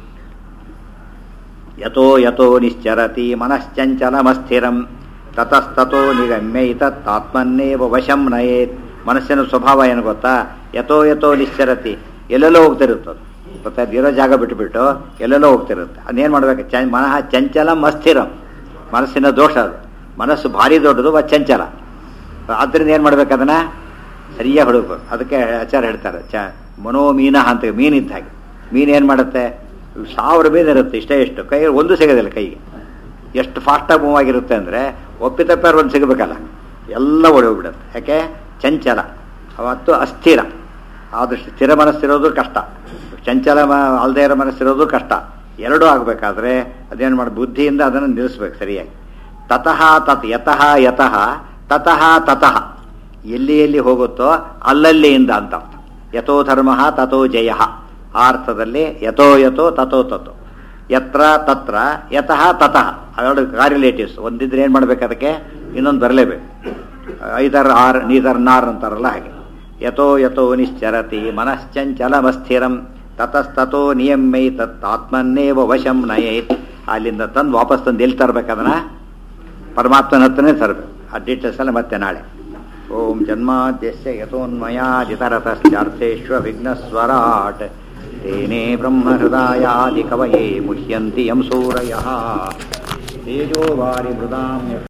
ಯಥೋ ಯಥೋ ನಿಶ್ಚರತಿ ಮನಶ್ಚಂಚಲಮಸ್ಥಿರಂ ತತಸ್ತತೋ ನಿಗಮ್ಯ ಇತತ್ತಾತ್ಮನ್ನೇವ ವಶಂ ನಯೇತ್ ಮನಸ್ಸಿನ ಸ್ವಭಾವ ಏನು ಗೊತ್ತಾ ಯಥೋ ಯಥೋ ನಿಶ್ಚರತಿ ಎಲ್ಲೆಲ್ಲೋ ಹೋಗ್ತಿರುತ್ತದು ಗೊತ್ತಾಯ್ತು ಇರೋ ಜಾಗ ಬಿಟ್ಟುಬಿಟ್ಟು ಎಲ್ಲೆಲ್ಲೋ ಹೋಗ್ತಿರುತ್ತೆ ಅದೇನು ಮಾಡ್ಬೇಕು ಚ ಮನಃ ಚಂಚಲಂ ಅಸ್ಥಿರಂ ಮನಸ್ಸಿನ ದೋಷ ಅದು ಮನಸ್ಸು ಭಾರಿ ದೊಡ್ಡದು ವ ಚಂಚಲ ಆದ್ದರಿಂದ ಏನು ಮಾಡ್ಬೇಕು ಅದನ್ನ ಸರಿಯಾಗಿ ಹುಡುಕ್ಬೇಕು ಅದಕ್ಕೆ ಆಚಾರ ಹೇಳ್ತಾರೆ ಚ ಮನೋಮೀನ ಅಂತ ಮೀನಿದ್ದ ಹಾಗೆ ಮೀನು ಏನು ಮಾಡುತ್ತೆ ಸಾವಿರ ಮೀನು ಇರುತ್ತೆ ಇಷ್ಟೇ ಎಷ್ಟು ಕೈ ಒಂದು ಸಿಗೋದಿಲ್ಲ ಕೈಗೆ ಎಷ್ಟು ಫಾಸ್ಟಾಗಿ ಮೂವ್ ಆಗಿರುತ್ತೆ ಅಂದರೆ ಒಪ್ಪಿತಪ್ಪಾರು ಒಂದು ಸಿಗಬೇಕಲ್ಲ ಎಲ್ಲ ಓಡೋಗ್ಬಿಡುತ್ತೆ ಯಾಕೆ ಚಂಚಲ ಅವತ್ತು ಅಸ್ಥಿರ ಆದಷ್ಟು ಸ್ಥಿರ ಮನಸ್ಸಿರೋದು ಕಷ್ಟ ಚಂಚಲ ಮ ಅಲ್ಲದೆ ಇರೋ ಮನಸ್ಸಿರೋದು ಕಷ್ಟ ಎರಡೂ ಆಗಬೇಕಾದ್ರೆ ಅದೇನು ಮಾಡಿ ಬುದ್ಧಿಯಿಂದ ಅದನ್ನು ನಿಲ್ಲಿಸ್ಬೇಕು ಸರಿಯಾಗಿ ತತಃ ತತ್ ಯತಃ ಯತಃ ತತಃ ತತಃ ಎಲ್ಲಿ ಎಲ್ಲಿ ಹೋಗುತ್ತೋ ಅಲ್ಲಲ್ಲಿಯಿಂದ ಅಂತ ಅರ್ಥ ಯಥೋ ಧರ್ಮ ತಥೋ ಜಯ ಆ ಅರ್ಥದಲ್ಲಿ ಯಥೋ ಯಥೋ ತಥೋ ತಥೋ ಯತ್ರ ತತ್ರ ಯತಃ ತತಃ ಅವೆರಡು ಕಾರ್ರಿಲೇಟಿವ್ಸ್ ಒಂದಿದ್ರೆ ಏನು ಮಾಡ್ಬೇಕು ಅದಕ್ಕೆ ಇನ್ನೊಂದು ಬರಲೇಬೇಕು ಐದರ್ ಆರ್ ನೀದರ್ ನಾರ್ ಅಂತಾರಲ್ಲ ಹಾಗೆ ಯಥೋ ಯಥೋ ನಿಶ್ಚರತಿ ಮನಶ್ಚಂಚಲಮಸ್ಥಿರಂ ತತಸ್ತತೋ ನಿಯಮ್ಮೈ ತತ್ ಆತ್ಮನ್ನೇವ ವಶಂ ನಯೇತ್ ಅಲ್ಲಿಂದ ತಂದು ವಾಪಸ್ ತಂದು ಎಲ್ಲಿ ತರ್ಬೇಕು ಅದನ್ನ ಪರಮಾತ್ಮನ ಹತ್ರನೇ ತರಬೇಕು ಆ ಡೀಟೇಲ್ಸ್ ಎಲ್ಲ ಮತ್ತೆ ನಾಳೆ ಓಂ ಜನ್ಮಾದ್ಯಸ್ಯ ಯಥೋನ್ಮಯಾದಿತರತಶ್ಚಾರ್ಥೇಶ್ವ ವಿಘ್ನಸ್ವರಾಟ್ ತೇನೇ ಬ್ರಹ್ಮಹೃದಾಯಾದಿ ಕವಯೇ ಮುಹ್ಯಂತಿ ಯಂ ಸೂರಯಃ ತೇಜೋ ವಾರಿ ಮೃದಾಂ